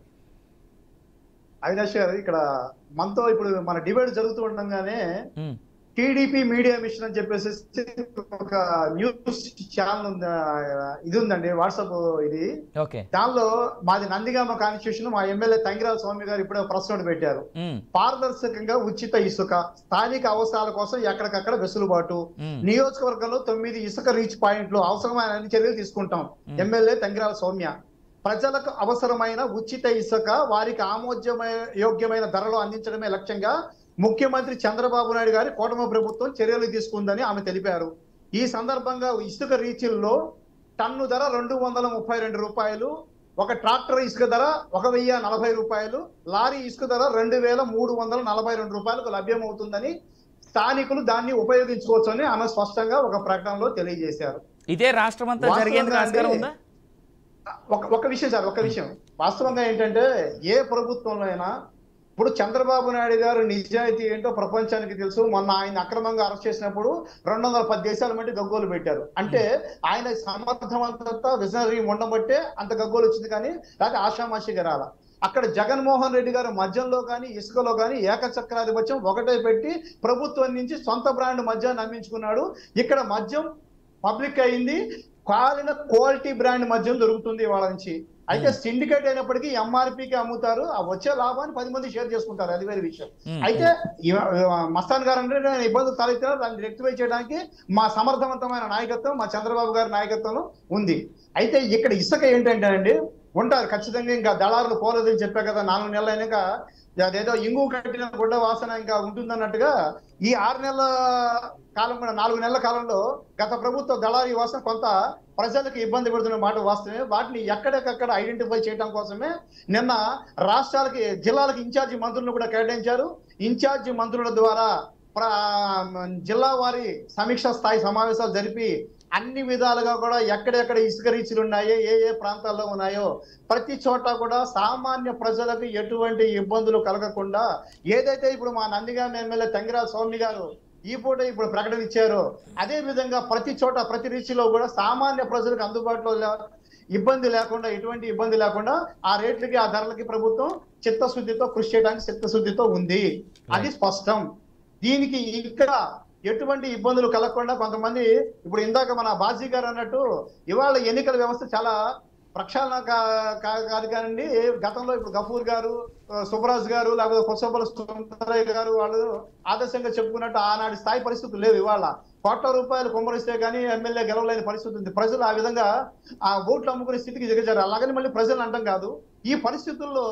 అవినాష్ గారు ఇక్కడ మనతో ఇప్పుడు మన డిబేట్ జరుగుతూ ఉండగానే ఉమ్, టీడీపీ మీడియా మిషన్ అని చెప్పేసి ఒక న్యూస్ ఛానల్ ఉంది ఆ, ఇది ఉందండి వాట్సాప్ ఇది ఓకే దానిలో మాది నందిగామ కాన్స్టిట్యూషన్ మా ఎమ్మెల్యే తంగిరాల స్వామి గారు ఇప్పుడే ప్రెస్ నోట్ పెట్టారు ఉమ్, పారదర్శకంగా ఉచిత ఇసుక స్థానిక అవసరాల కోసం ఎక్కడికక్కడ వెసులుబాటు ఉమ్, నియోజకవర్గంలో తొమ్మిది ఇసుక రీచ్ పాయింట్లు అవసరమైన అన్ని చర్యలు తీసుకుంటాం ఎమ్మెల్యే తంగిరాల సౌమ్య ప్రజలకు అవసరమైన ఉచిత ఇసుక వారికి ఆమోద్యమైన యోగ్యమైన ధరలో అందించడమే లక్ష్యంగా ముఖ్యమంత్రి చంద్రబాబు నాయుడు గారి కూటమి ప్రభుత్వం చర్యలు తీసుకుందని ఆమె తెలిపారు ఈ సందర్భంగా ఇసుక రీచిల్లో టన్ను ధర రెండు వందల ముప్పై రెండు రూపాయలు ఒక ట్రాక్టర్ ఇసుక ధర ఒక వెయ్యి నలభై రూపాయలు లారీ ఇసుక ధర రెండు వేల మూడు వందల నలభై రెండు రూపాయలకు లభ్యమవుతుందని స్థానికులు దాన్ని ఉపయోగించుకోవచ్చు అని ఆమె స్పష్టంగా ఒక ప్రకటనలో తెలియజేశారు ఇదే రాష్ట్రమంతా వాస్తవంగా జరిగేందుకు ఆస్కారం అండి, ఉందా ఒక ఒక విషయం సార్ ఒక విషయం వాస్తవంగా ఏంటంటే ఏ ప్రభుత్వంలో అయినా ఇప్పుడు చంద్రబాబు నాయుడు గారు నిజాయితీ ఏంటో ప్రపంచానికి తెలుసు మొన్న ఆయన అక్రమంగా అరెస్ట్ చేసినప్పుడు రెండు వందల పది దేశాల మట్టి గగ్గోలు పెట్టారు అంటే ఆయన సమర్థవంతత విజనరీ ఉండబట్టే అంత గగ్గోలు వచ్చింది కానీ లేకపోతే ఆషామాషిగా రాల అక్కడ జగన్మోహన్ రెడ్డి గారు మద్యంలో కానీ ఇసుకలో కానీ ఏకచక్రాధిపత్యం ఒకటే పెట్టి ప్రభుత్వం నుంచి సొంత బ్రాండ్ మద్యాన్ని అమ్మించుకున్నాడు ఇక్కడ మద్యం పబ్లిక్ అయింది కాలిన క్వాలిటీ బ్రాండ్ మద్యం దొరుకుతుంది వాళ్ళ నుంచి అయితే సిండికేట్ అయినప్పటికీ ఎంఆర్పికి అమ్ముతారు ఆ వచ్చే లాభాన్ని పది మంది షేర్ చేసుకుంటారు అది వేరే విషయం ఉమ్, అయితే ఇవ- ఇవ- మస్తాన్ గారు అంటే నేను ఇబ్బందులు తలెత్తినా దాన్ని రెక్టిఫై చేయడానికి మా సమర్థవంతమైన నాయకత్వం మా చంద్రబాబు గారి నాయకత్వంలో ఉంది అయితే ఇక్కడ ఇసుక ఏంటంటే అండి ఉంటారు ఖచ్చితంగా ఇంకా దళారులు పోలేదని చెప్పా కదా నాలుగు నెలలు అయినాక అదేదో ఇంగు కట్టిన గుడ్డ వాసన ఇంకా ఉంటుందన్నట్టుగా ఈ ఆరు నెలల కాలం కూడా నాలుగు నెలల కాలంలో గత ప్రభుత్వ దళారీ వాసన కొంత ప్రజలకు ఇబ్బంది పెడుతున్న మాట వాస్తవమే వాటిని ఎక్కడికక్కడ ఐడెంటిఫై చేయడం కోసమే నిన్న రాష్ట్రాలకి జిల్లాలకు ఇన్ఛార్జి మంత్రులను కూడా కేటాయించారు ఇన్ఛార్జి మంత్రుల ద్వారా ప్ర- జిల్లా వారి సమీక్ష స్థాయి సమావేశాలు జరిపి అన్ని విధాలుగా కూడా ఎక్కడెక్కడ ఇసుక రీచ్లు ఉన్నాయో ఏ ఏ ప్రాంతాల్లో ఉన్నాయో ప్రతి చోట కూడా సామాన్య ప్రజలకు ఎటువంటి ఇబ్బందులు కలగకుండా ఏదైతే ఇప్పుడు మా నందిగామ ఎమ్మెల్యే తంగిరాజు స్వామి గారు ఈ పూట ఇప్పుడు ప్రకటన ఇచ్చారో అదే విధంగా ప్రతి చోట ప్రతి రీచ్లో కూడా సామాన్య ప్రజలకు అందుబాటులో లే- ఇబ్బంది లేకుండా ఎటువంటి ఇబ్బంది లేకుండా ఆ రేట్లకి ఆ ధరలకి ప్రభుత్వం చిత్తశుద్ధితో కృషి చేయడానికి చిత్తశుద్ధితో ఉంది అది స్పష్టం దీనికి ఇంకా ఎటువంటి ఇబ్బందులు కలగకుండా కొంతమంది ఇప్పుడు ఇందాక మన బాజీ గారు అన్నట్టు ఇవాళ ఎన్నికల వ్యవస్థ చాలా ప్రక్షాళన కా- కా- కాదు కానండి గతంలో ఇప్పుడు గఫూర్ గారు ఆ, సుబ్బరాజు గారు లేకపోతే కొత్తపల్లి సుందరయ్య గారు వాళ్ళు ఆదర్శంగా చెప్పుకున్నట్టు ఆనాటి స్థాయి పరిస్థితులు లేవు ఇవాళ కోట్ల రూపాయలు కుమ్మరిస్తే కానీ ఎమ్మెల్యే గెలవలేని పరిస్థితి ఉంది ప్రజలు ఆ విధంగా ఆ ఓట్లు అమ్ముకునే స్థితికి దిగజారు అలాగని మళ్ళీ ప్రజలు అంటాం కాదు ఈ పరిస్థితుల్లో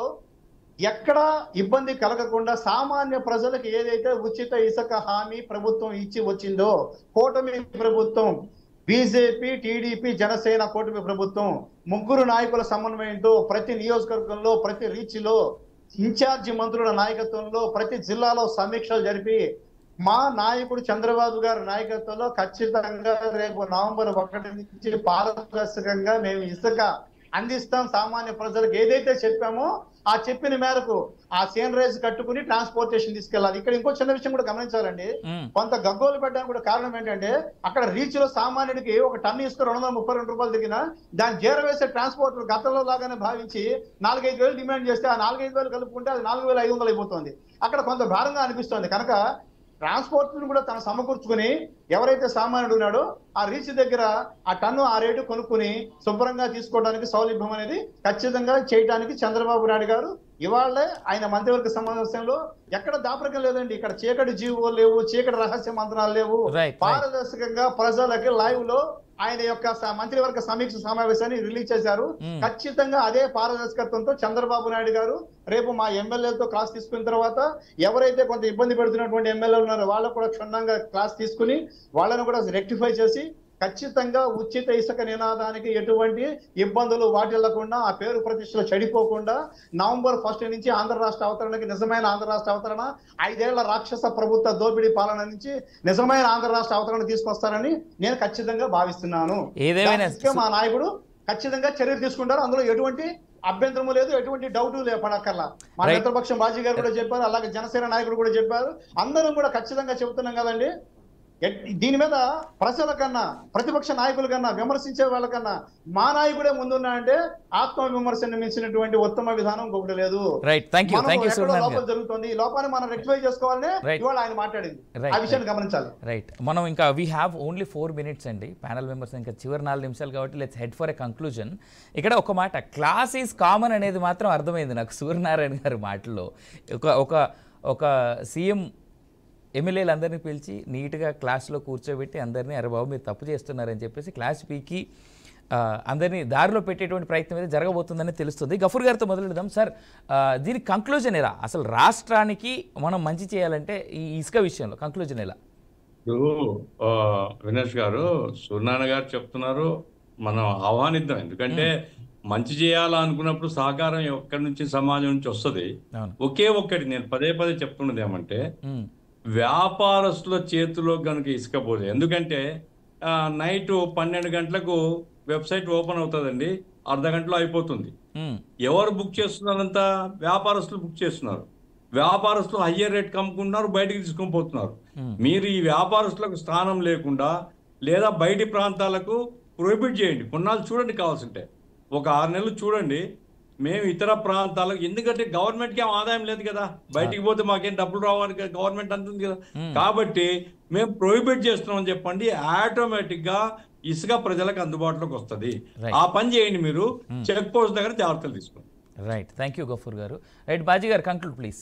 ఎక్కడ ఇబ్బంది కలగకుండా సామాన్య ప్రజలకు ఏదైతే ఉచిత ఇసుక హామీ ప్రభుత్వం ఇచ్చి వచ్చిందో కూటమి ప్రభుత్వం బీజేపీ టీడీపీ జనసేన కూటమి ప్రభుత్వం ముగ్గురు నాయకుల సమన్వయంతో ప్రతి నియోజకవర్గంలో ప్రతి రీచ్లో ఇన్ఛార్జి మంత్రుల నాయకత్వంలో ప్రతి జిల్లాలో సమీక్షలు జరిపి మా నాయకుడు చంద్రబాబు గారి నాయకత్వంలో ఖచ్చితంగా రేపు నవంబర్ ఒకటి నుంచి పారదర్శకంగా మేము ఇసుక అందిస్తాం సామాన్య ప్రజలకు ఏదైతే చెప్పామో ఆ చెప్పిన మేరకు ఆ సేన్ రైజ్ కట్టుకుని ట్రాన్స్పోర్టేషన్ తీసుకెళ్ళాలి ఇక్కడ ఇంకో చిన్న విషయం కూడా గమనించాలండి మ్మ్. కొంత గగ్గోలు పెట్టడానికి కూడా కారణం ఏంటంటే అక్కడ రీచ్ లో సామాన్యుడికి ఒక టన్ను ఇసుక రెండు వందల ముప్పై రెండు రూపాయలు దిగిన దాన్ని చేరవేసే ట్రాన్స్పోర్ట్ గతంలో లాగానే భావించి నాలుగైదు వేలు డిమాండ్ చేస్తే ఆ నాలుగైదు వేలు కలుపుకుంటే అది నాలుగు వేల ఐదు వందలు అయిపోతుంది అక్కడ కొంత భారంగా అనిపిస్తుంది కనుక ట్రాన్స్పోర్ట్ ను కూడా తను సమకూర్చుకుని ఎవరైతే సామాన్యుడు ఉన్నాడో ఆ రీచ్ దగ్గర ఆ టన్ను ఆ రేటు కొనుక్కుని శుభ్రంగా తీసుకోవడానికి సౌలభ్యం అనేది ఖచ్చితంగా చేయడానికి చంద్రబాబు నాయుడు గారు ఇవాళే ఆయన మంత్రివర్గ సమావేశంలో ఎక్కడ దాపరికం లేదండి ఇక్కడ చీకటి జీవో లేవు చీకటి రహస్య మంత్రాలు లేవు Right, right. పారదర్శకంగా ప్రజలకి లైవ్ లో ఆయన యొక్క స- మంత్రివర్గ సమీక్ష సమావేశాన్ని రిలీజ్ చేశారు Hmm. ఖచ్చితంగా అదే పారదర్శకత్వంతో చంద్రబాబు నాయుడు గారు రేపు మా ఎమ్మెల్యేలతో క్లాస్ తీసుకున్న తర్వాత ఎవరైతే కొంత ఇబ్బంది పెడుతున్నటువంటి ఎమ్మెల్యేలు ఉన్నారో వాళ్ళకు కూడా క్షుణ్ణంగా క్లాస్ తీసుకుని వాళ్ళని కూడా రెక్టిఫై చేసి ఖచ్చితంగా ఉచిత ఇసుక నినాదానికి ఎటువంటి ఇబ్బందులు వాటిల్లకుండా ఆ పేరు ప్రతిష్టలు చెడిపోకుండా నవంబర్ ఫస్ట్ నుంచి ఆంధ్ర రాష్ట్ర అవతరణకి నిజమైన ఆంధ్ర రాష్ట్ర అవతరణ ఐదేళ్ల రాక్షస ప్రభుత్వ దోపిడీ పాలన నుంచి నిజమైన ఆంధ్ర రాష్ట్ర అవతరణ తీసుకొస్తారని నేను ఖచ్చితంగా భావిస్తున్నాను ఏదేమైనా దానికి మా నాయకుడు ఖచ్చితంగా చర్యలు తీసుకుంటారు అందులో ఎటువంటి అభ్యంతరము లేదు ఎటువంటి డౌట్ లేదు పడక్కర్లా మా Right. మిత్రపక్షం బాజీ గారు కూడా చెప్పారు అలాగే జనసేన నాయకుడు కూడా చెప్పారు అందరం కూడా ఖచ్చితంగా చెబుతున్నాం కదండి ఎట్- దీని మీద ప్రజల కన్నా ప్రతిపక్ష నాయకుల కన్నా విమర్శించే వాళ్ళకన్నా మా నాయకుడే ముందున్నాయంటే ఆత్మ విమర్శను మించినటువంటి ఉత్తమ విధానం ఇంకొకటి లేదు రైట్ థ్యాంక్ యూ మనము థ్యాంక్ యూ ఎక్కడో సూర్యనారాయణ లోపల గారు జరుగుతుంది ఈ లోపాన్ని మనం రెక్టిఫై చేసుకోవాలనే Right. ఇవాళ ఆయన మాట్లాడింది Right, ఆ విషయాన్ని గమనించాలి రైట్ మనం ఇంకా we have only four minutes అండి ప్యానల్ మెంబర్స్ ఇంకా చివరి నాలుగు నిమిషాలు కాబట్టి let's head for a conclusion ఇక్కడ ఒక మాట క్లాస్ ఈజ్ కామన్ అనేది మాత్రం అర్థమైంది నాకు సూర్యనారాయణ గారి మాటల్లో ఒక ఒక ఒక సీఎం ఎమ్మెల్యేలు అందరినీ పిలిచి నీట్గా క్లాస్లో కూర్చోబెట్టి అందరినీ అరే బాబు మీరు తప్పు చేస్తున్నారని చెప్పేసి క్లాస్ పీకి ఆ, అందరినీ దారిలో పెట్టేటువంటి ప్రయత్నం అయితే జరగబోతుందని తెలుస్తుంది గఫూర్ గారితో మొదలెడదాం సార్ ఆ, దీని కంక్లూజన్ ఎలా అసలు రాష్ట్రానికి మనం మంచి చేయాలంటే ఈ ఇసుక విషయంలో కంక్లూజన్ ఎలా ఇప్పుడు ఆ, వినేష్ గారు సూర్యనారాయణ గారు చెప్తున్నారు మనం ఆహ్వానిద్దాం ఎందుకంటే మంచి చేయాలనుకున్నప్పుడు సహకారం ఎక్కడి నుంచి సమాజం నుంచి వస్తుంది అవును ఒకే ఒక్కటి నేను పదే పదే చెప్తున్నది ఏమంటే ఉమ్, వ్యాపారస్తుల చేతిలో కనుక ఇసుక పోతే ఎందుకంటే ఆ, నైట్ పన్నెండు గంటలకు వెబ్సైట్ ఓపెన్ అవుతుందండి అర్ధ గంటలో అయిపోతుంది ఉమ్, ఎవరు బుక్ చేస్తున్నారంతా వ్యాపారస్తులు బుక్ చేస్తున్నారు వ్యాపారస్తులు హయ్యర్ రేట్ కమ్ముకుంటున్నారు బయటికి తీసుకొని పోతున్నారు Hmm. మీరు ఈ వ్యాపారస్తులకు స్థానం లేకుండా లేదా బయటి ప్రాంతాలకు ప్రొహిబిట్ చేయండి కొన్నాళ్ళు చూడండి కావాల్సింటే ఒక ఆరు నెలలు చూడండి మేము ఇతర ప్రాంతాలకు ఎందుకంటే గవర్నమెంట్కి ఏం ఆదాయం లేదు కదా బయటికి పోతే మాకేం డబ్బులు రావాలి కదా గవర్నమెంట్ అంటుంది కదా Hmm. కాబట్టి మేము ప్రొహిబిట్ చేస్తున్నామని చెప్పండి ఆటోమేటిక్ గా ఇసుక ప్రజలకు అందుబాటులోకి వస్తుంది Right. ఆ పని చేయండి మీరు చెక్ పోస్ట్ దగ్గర జాగ్రత్తలు తీసుకోండి రైట్ థ్యాంక్ యూ గఫూర్ గారు రైట్ బాజీ గారు కంక్లూడ్ ప్లీజ్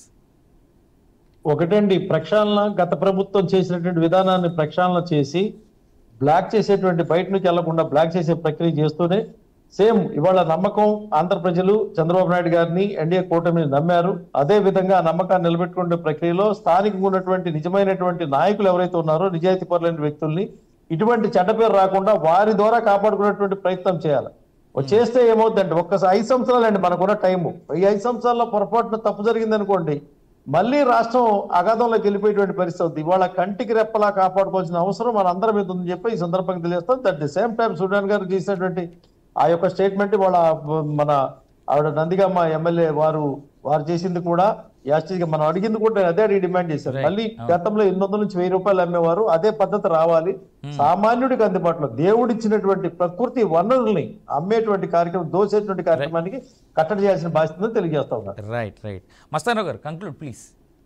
ఒకటండి ప్రక్షాళన గత ప్రభుత్వం చేసినటువంటి విధానాన్ని ప్రక్షాళన చేసి బ్లాక్ చేసేటువంటి బయట నుంచి వెళ్లకుండా బ్లాక్ చేసే ప్రక్రియ చేస్తూనే సేమ్ ఇవాళ నమ్మకం ఆంధ్ర ప్రజలు చంద్రబాబు నాయుడు గారిని ఎన్డీఏ కూటమిని నమ్మారు అదే విధంగా ఆ నమ్మకాన్ని నిలబెట్టుకునే ప్రక్రియలో స్థానికంగా ఉన్నటువంటి నిజమైనటువంటి నాయకులు ఎవరైతే ఉన్నారో నిజాయితీ పరులైన వ్యక్తుల్ని ఇటువంటి చెడ్డ పేరు రాకుండా వారి ద్వారా కాపాడుకునేటువంటి ప్రయత్నం చేయాలి ఓ చేస్తే ఏమవుతుందంటే ఒక్కసారి ఐదు సంవత్సరాలు అండి మనకున్న టైము ఈ ఐదు సంవత్సరాల్లో పొరపాటున తప్పు జరిగింది అనుకోండి మళ్ళీ రాష్ట్రం అగాధంలోకి వెళ్ళిపోయేటువంటి పరిస్థితి అవుతుంది ఇవాళ కంటికి రెప్పలా కాపాడుకోవాల్సిన అవసరం మన అందరి మీద ఉందని చెప్పి ఈ సందర్భంగా తెలియస్తాం that the same time Sudhan garu చేసినటువంటి ఆ యొక్క స్టేట్మెంట్ వాళ్ళ మన ఆవిడ నందిగమ్మ ఎమ్మెల్యే వారు వారు చేసింది కూడా యాస్టిగా మనం అడిగింది కూడా నేను అదే అడిగి డిమాండ్ చేశాను Right. మళ్ళీ గతంలో ఎనిమిది వందల నుంచి వెయ్యి రూపాయలు అమ్మేవారు అదే పద్ధతి రావాలి సామాన్యుడికి అందుబాటులో దేవుడిచ్చినటువంటి ప్రకృతి వనరుల్ని అమ్మేటువంటి కార్యక్రమం దోసేటువంటి కార్యక్రమానికి కట్టడి చేయాల్సిన బాధ్యత ఉందని తెలియజేస్తా ఉన్నారు రైట్ రైట్ మస్తానరావు గారు కంక్లూడ్ ప్లీజ్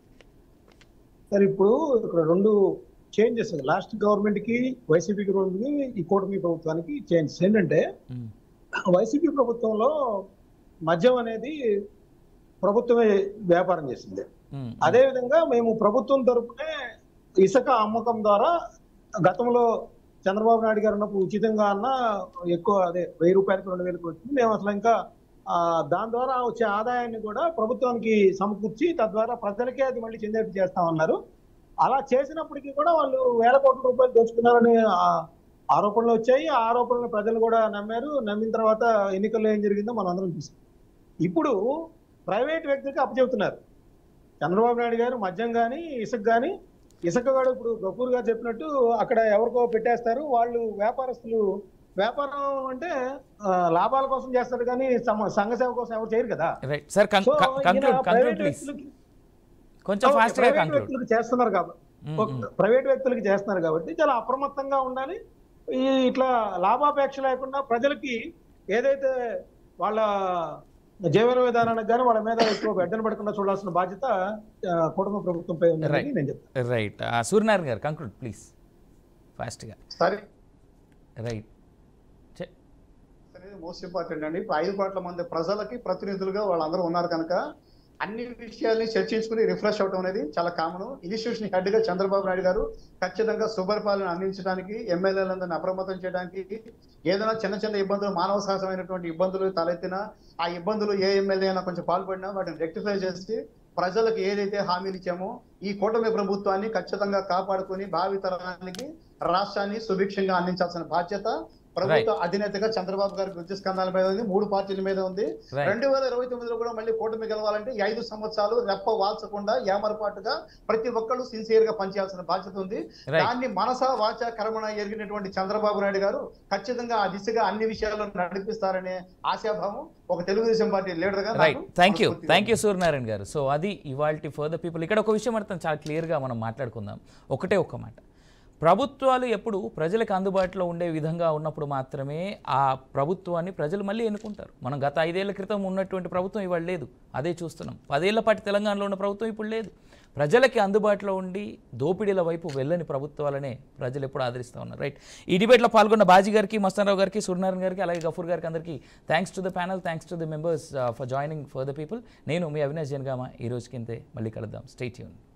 సార్ ఇప్పుడు ఇక్కడ రెండు చేంజెస్ లాస్ట్ గవర్నమెంట్ కి వైసీపీ గవర్నమెంట్ కి ఈ కూటమి ప్రభుత్వానికి చేంజెస్ ఏంటంటే వైసీపీ ప్రభుత్వంలో మద్యం అనేది ప్రభుత్వమే వ్యాపారం చేసింది అదే విధంగా మేము ప్రభుత్వం తరపునే ఇసుక అమ్మకం ద్వారా గతంలో చంద్రబాబు నాయుడు గారు ఉన్నప్పుడు ఉచితంగా అన్న ఎక్కువ అదే వెయ్యి రూపాయలకి రెండు వేలకు వచ్చింది మేము అసలు ఇంకా ఆ, దాని ద్వారా వచ్చే ఆదాయాన్ని కూడా ప్రభుత్వానికి సమకూర్చి తద్వారా ప్రజలకే అది మళ్ళీ చెందేట్టు చేస్తామన్నారు అలా చేసినప్పటికీ కూడా వాళ్ళు వేల కోట్ల రూపాయలు దోచుకున్నారని ఆ, ఆరోపణలు వచ్చాయి ఆ ఆరోపణలు ప్రజలు కూడా నమ్మారు నమ్మిన తర్వాత ఎన్నికల్లో ఏం జరిగిందో మనం అందరం చూసాం ఇప్పుడు ప్రైవేట్ వ్యక్తులకి అప్పచెబుతున్నారు చంద్రబాబు నాయుడు గారు మద్యం కానీ ఇసుక కానీ ఇసుక కూడా ఇప్పుడు గఫూర్ గారు చెప్పినట్టు అక్కడ ఎవరికో పెట్టేస్తారు వాళ్ళు వ్యాపారస్తులు వ్యాపారం అంటే ఆ, లాభాల కోసం చేస్తారు కానీ సమ- సంఘ సేవ కోసం ఎవరు చేయరు కదా రైట్ సార్ సో కంక్లూడ్ ఈయన కంక్లూడ్ ప్రైవేట్ ప్లీజ్ వ్యక్తులకి కొంచెం ఓకే, ఫాస్ట్గా ప్రైవేట్ కంక్లూడ్ వ్యక్తులకు చేస్తున్నారు కాబట్టి ఒక- ప్రైవేట్ వ్యక్తులకి చేస్తున్నారు కాబట్టి చాలా అప్రమత్తంగా ఉండాలి ఈ ఇట్లా లాభాపేక్ష లేకుండా ప్రజలకి ఏదైతే వాళ్ళ జీవన విధానానికి కానీ వాళ్ళ మీద ఎక్కువ బెడ్డన పడకుండా చూడాల్సిన బాధ్యత ఆ, కుటుంబ ప్రభుత్వంపై ఉందని Right. నేను చెప్తాను రైట్ సూర్యనారాయణ గారు కంక్లూడ్ ప్లీజ్ ఫాస్ట్గా సరే రైట్ అనేది మోస్ట్ ఇంపార్టెంట్ అండి ఇప్పుడు ఐదు కోట్ల మంది ప్రజలకి ప్రతినిధులుగా వాళ్ళందరూ ఉన్నారు కనుక అన్ని విషయాల్ని చర్చించుకుని రిఫ్రెష్ అవడం అనేది చాలా కామన్ ఇన్స్టిట్యూషన్ హెడ్ గా చంద్రబాబు నాయుడు గారు ఖచ్చితంగా సుపరిపాలన అందించడానికి ఎమ్మెల్యేలందరినీ అప్రమత్తం చేయడానికి ఏదైనా చిన్న చిన్న ఇబ్బందులు మానవ సహజమైనటువంటి ఇబ్బందులు తలెత్తినా ఆ ఇబ్బందులు ఏ ఎమ్మెల్యే అయినా కొంచెం పాల్పడినా వాటిని రెక్టిఫై చేసి ప్రజలకు ఏదైతే హామీలు ఇచ్చామో ఈ కూటమి ప్రభుత్వాన్ని ఖచ్చితంగా కాపాడుకుని భావితరానికి రాష్ట్రాన్ని సుభిక్షంగా అందించాల్సిన బాధ్యత ప్రభుత్వ అధినేతగా చంద్రబాబు గారి వృద్ధి స్కంధాల మీద ఉంది మూడు పార్టీల మీద ఉంది Right. రెండు వేల ఇరవై తొమ్మిదిలో కూడా మళ్ళీ కూటమి గెలవాలంటే ఈ ఐదు సంవత్సరాలు రెప్ప వాల్చకుండా ఏమరపాటుగా ప్రతి ఒక్కళ్ళు సిన్సియర్ గా పనిచేయాల్సిన బాధ్యత ఉంది Right. దాన్ని మనస వాచ కర్మణ ఎరిగినటువంటి చంద్రబాబు నాయుడు గారు ఖచ్చితంగా ఆ దిశగా అన్ని విషయాల్లో నడిపిస్తారనే ఆశాభావం ఒక తెలుగుదేశం పార్టీ లీడర్ గా రైట్ నాకు థ్యాంక్ యూ మనస్ఫూర్తిగా thank you Suryanarayana garu so అది ఇవాళ ఫర్ ద పీపుల్ ఇక్కడ ఒక విషయం అర్థం చాలా క్లియర్గా మనం మాట్లాడుకుందాం ఒకటే ఒక మాట ప్రభుత్వాలు ఎప్పుడు ప్రజలకు అందుబాటులో ఉండే విధంగా ఉన్నప్పుడు మాత్రమే ఆ ప్రభుత్వాన్ని ప్రజలు మళ్ళీ ఎన్నుకుంటారు మనం గత ఐదేళ్ల క్రితం ఉన్నటువంటి ప్రభుత్వం ఇవాళ లేదు అదే చూస్తున్నాం పదేళ్ల పాటు తెలంగాణలో ఉన్న ప్రభుత్వం ఇప్పుడు లేదు ప్రజలకి అందుబాటులో ఉండి దోపిడీల వైపు వెళ్ళని ప్రభుత్వాలనే ప్రజలు ఎప్పుడు ఆదరిస్తూ ఉన్నారు రైట్ ఈ డిబేట్లో పాల్గొన్న బాజీ గారికి మస్తానరావు గారికి సూర్యనారాయణ గారికి అలాగే గఫూర్ గారికి అందరికీ thanks to the panel thanks to the members for joining for the people నేను మీ అవినాష్ జనగామ ఈ రోజుకింతే మళ్ళీ కలుద్దాం స్టేట్ యూన్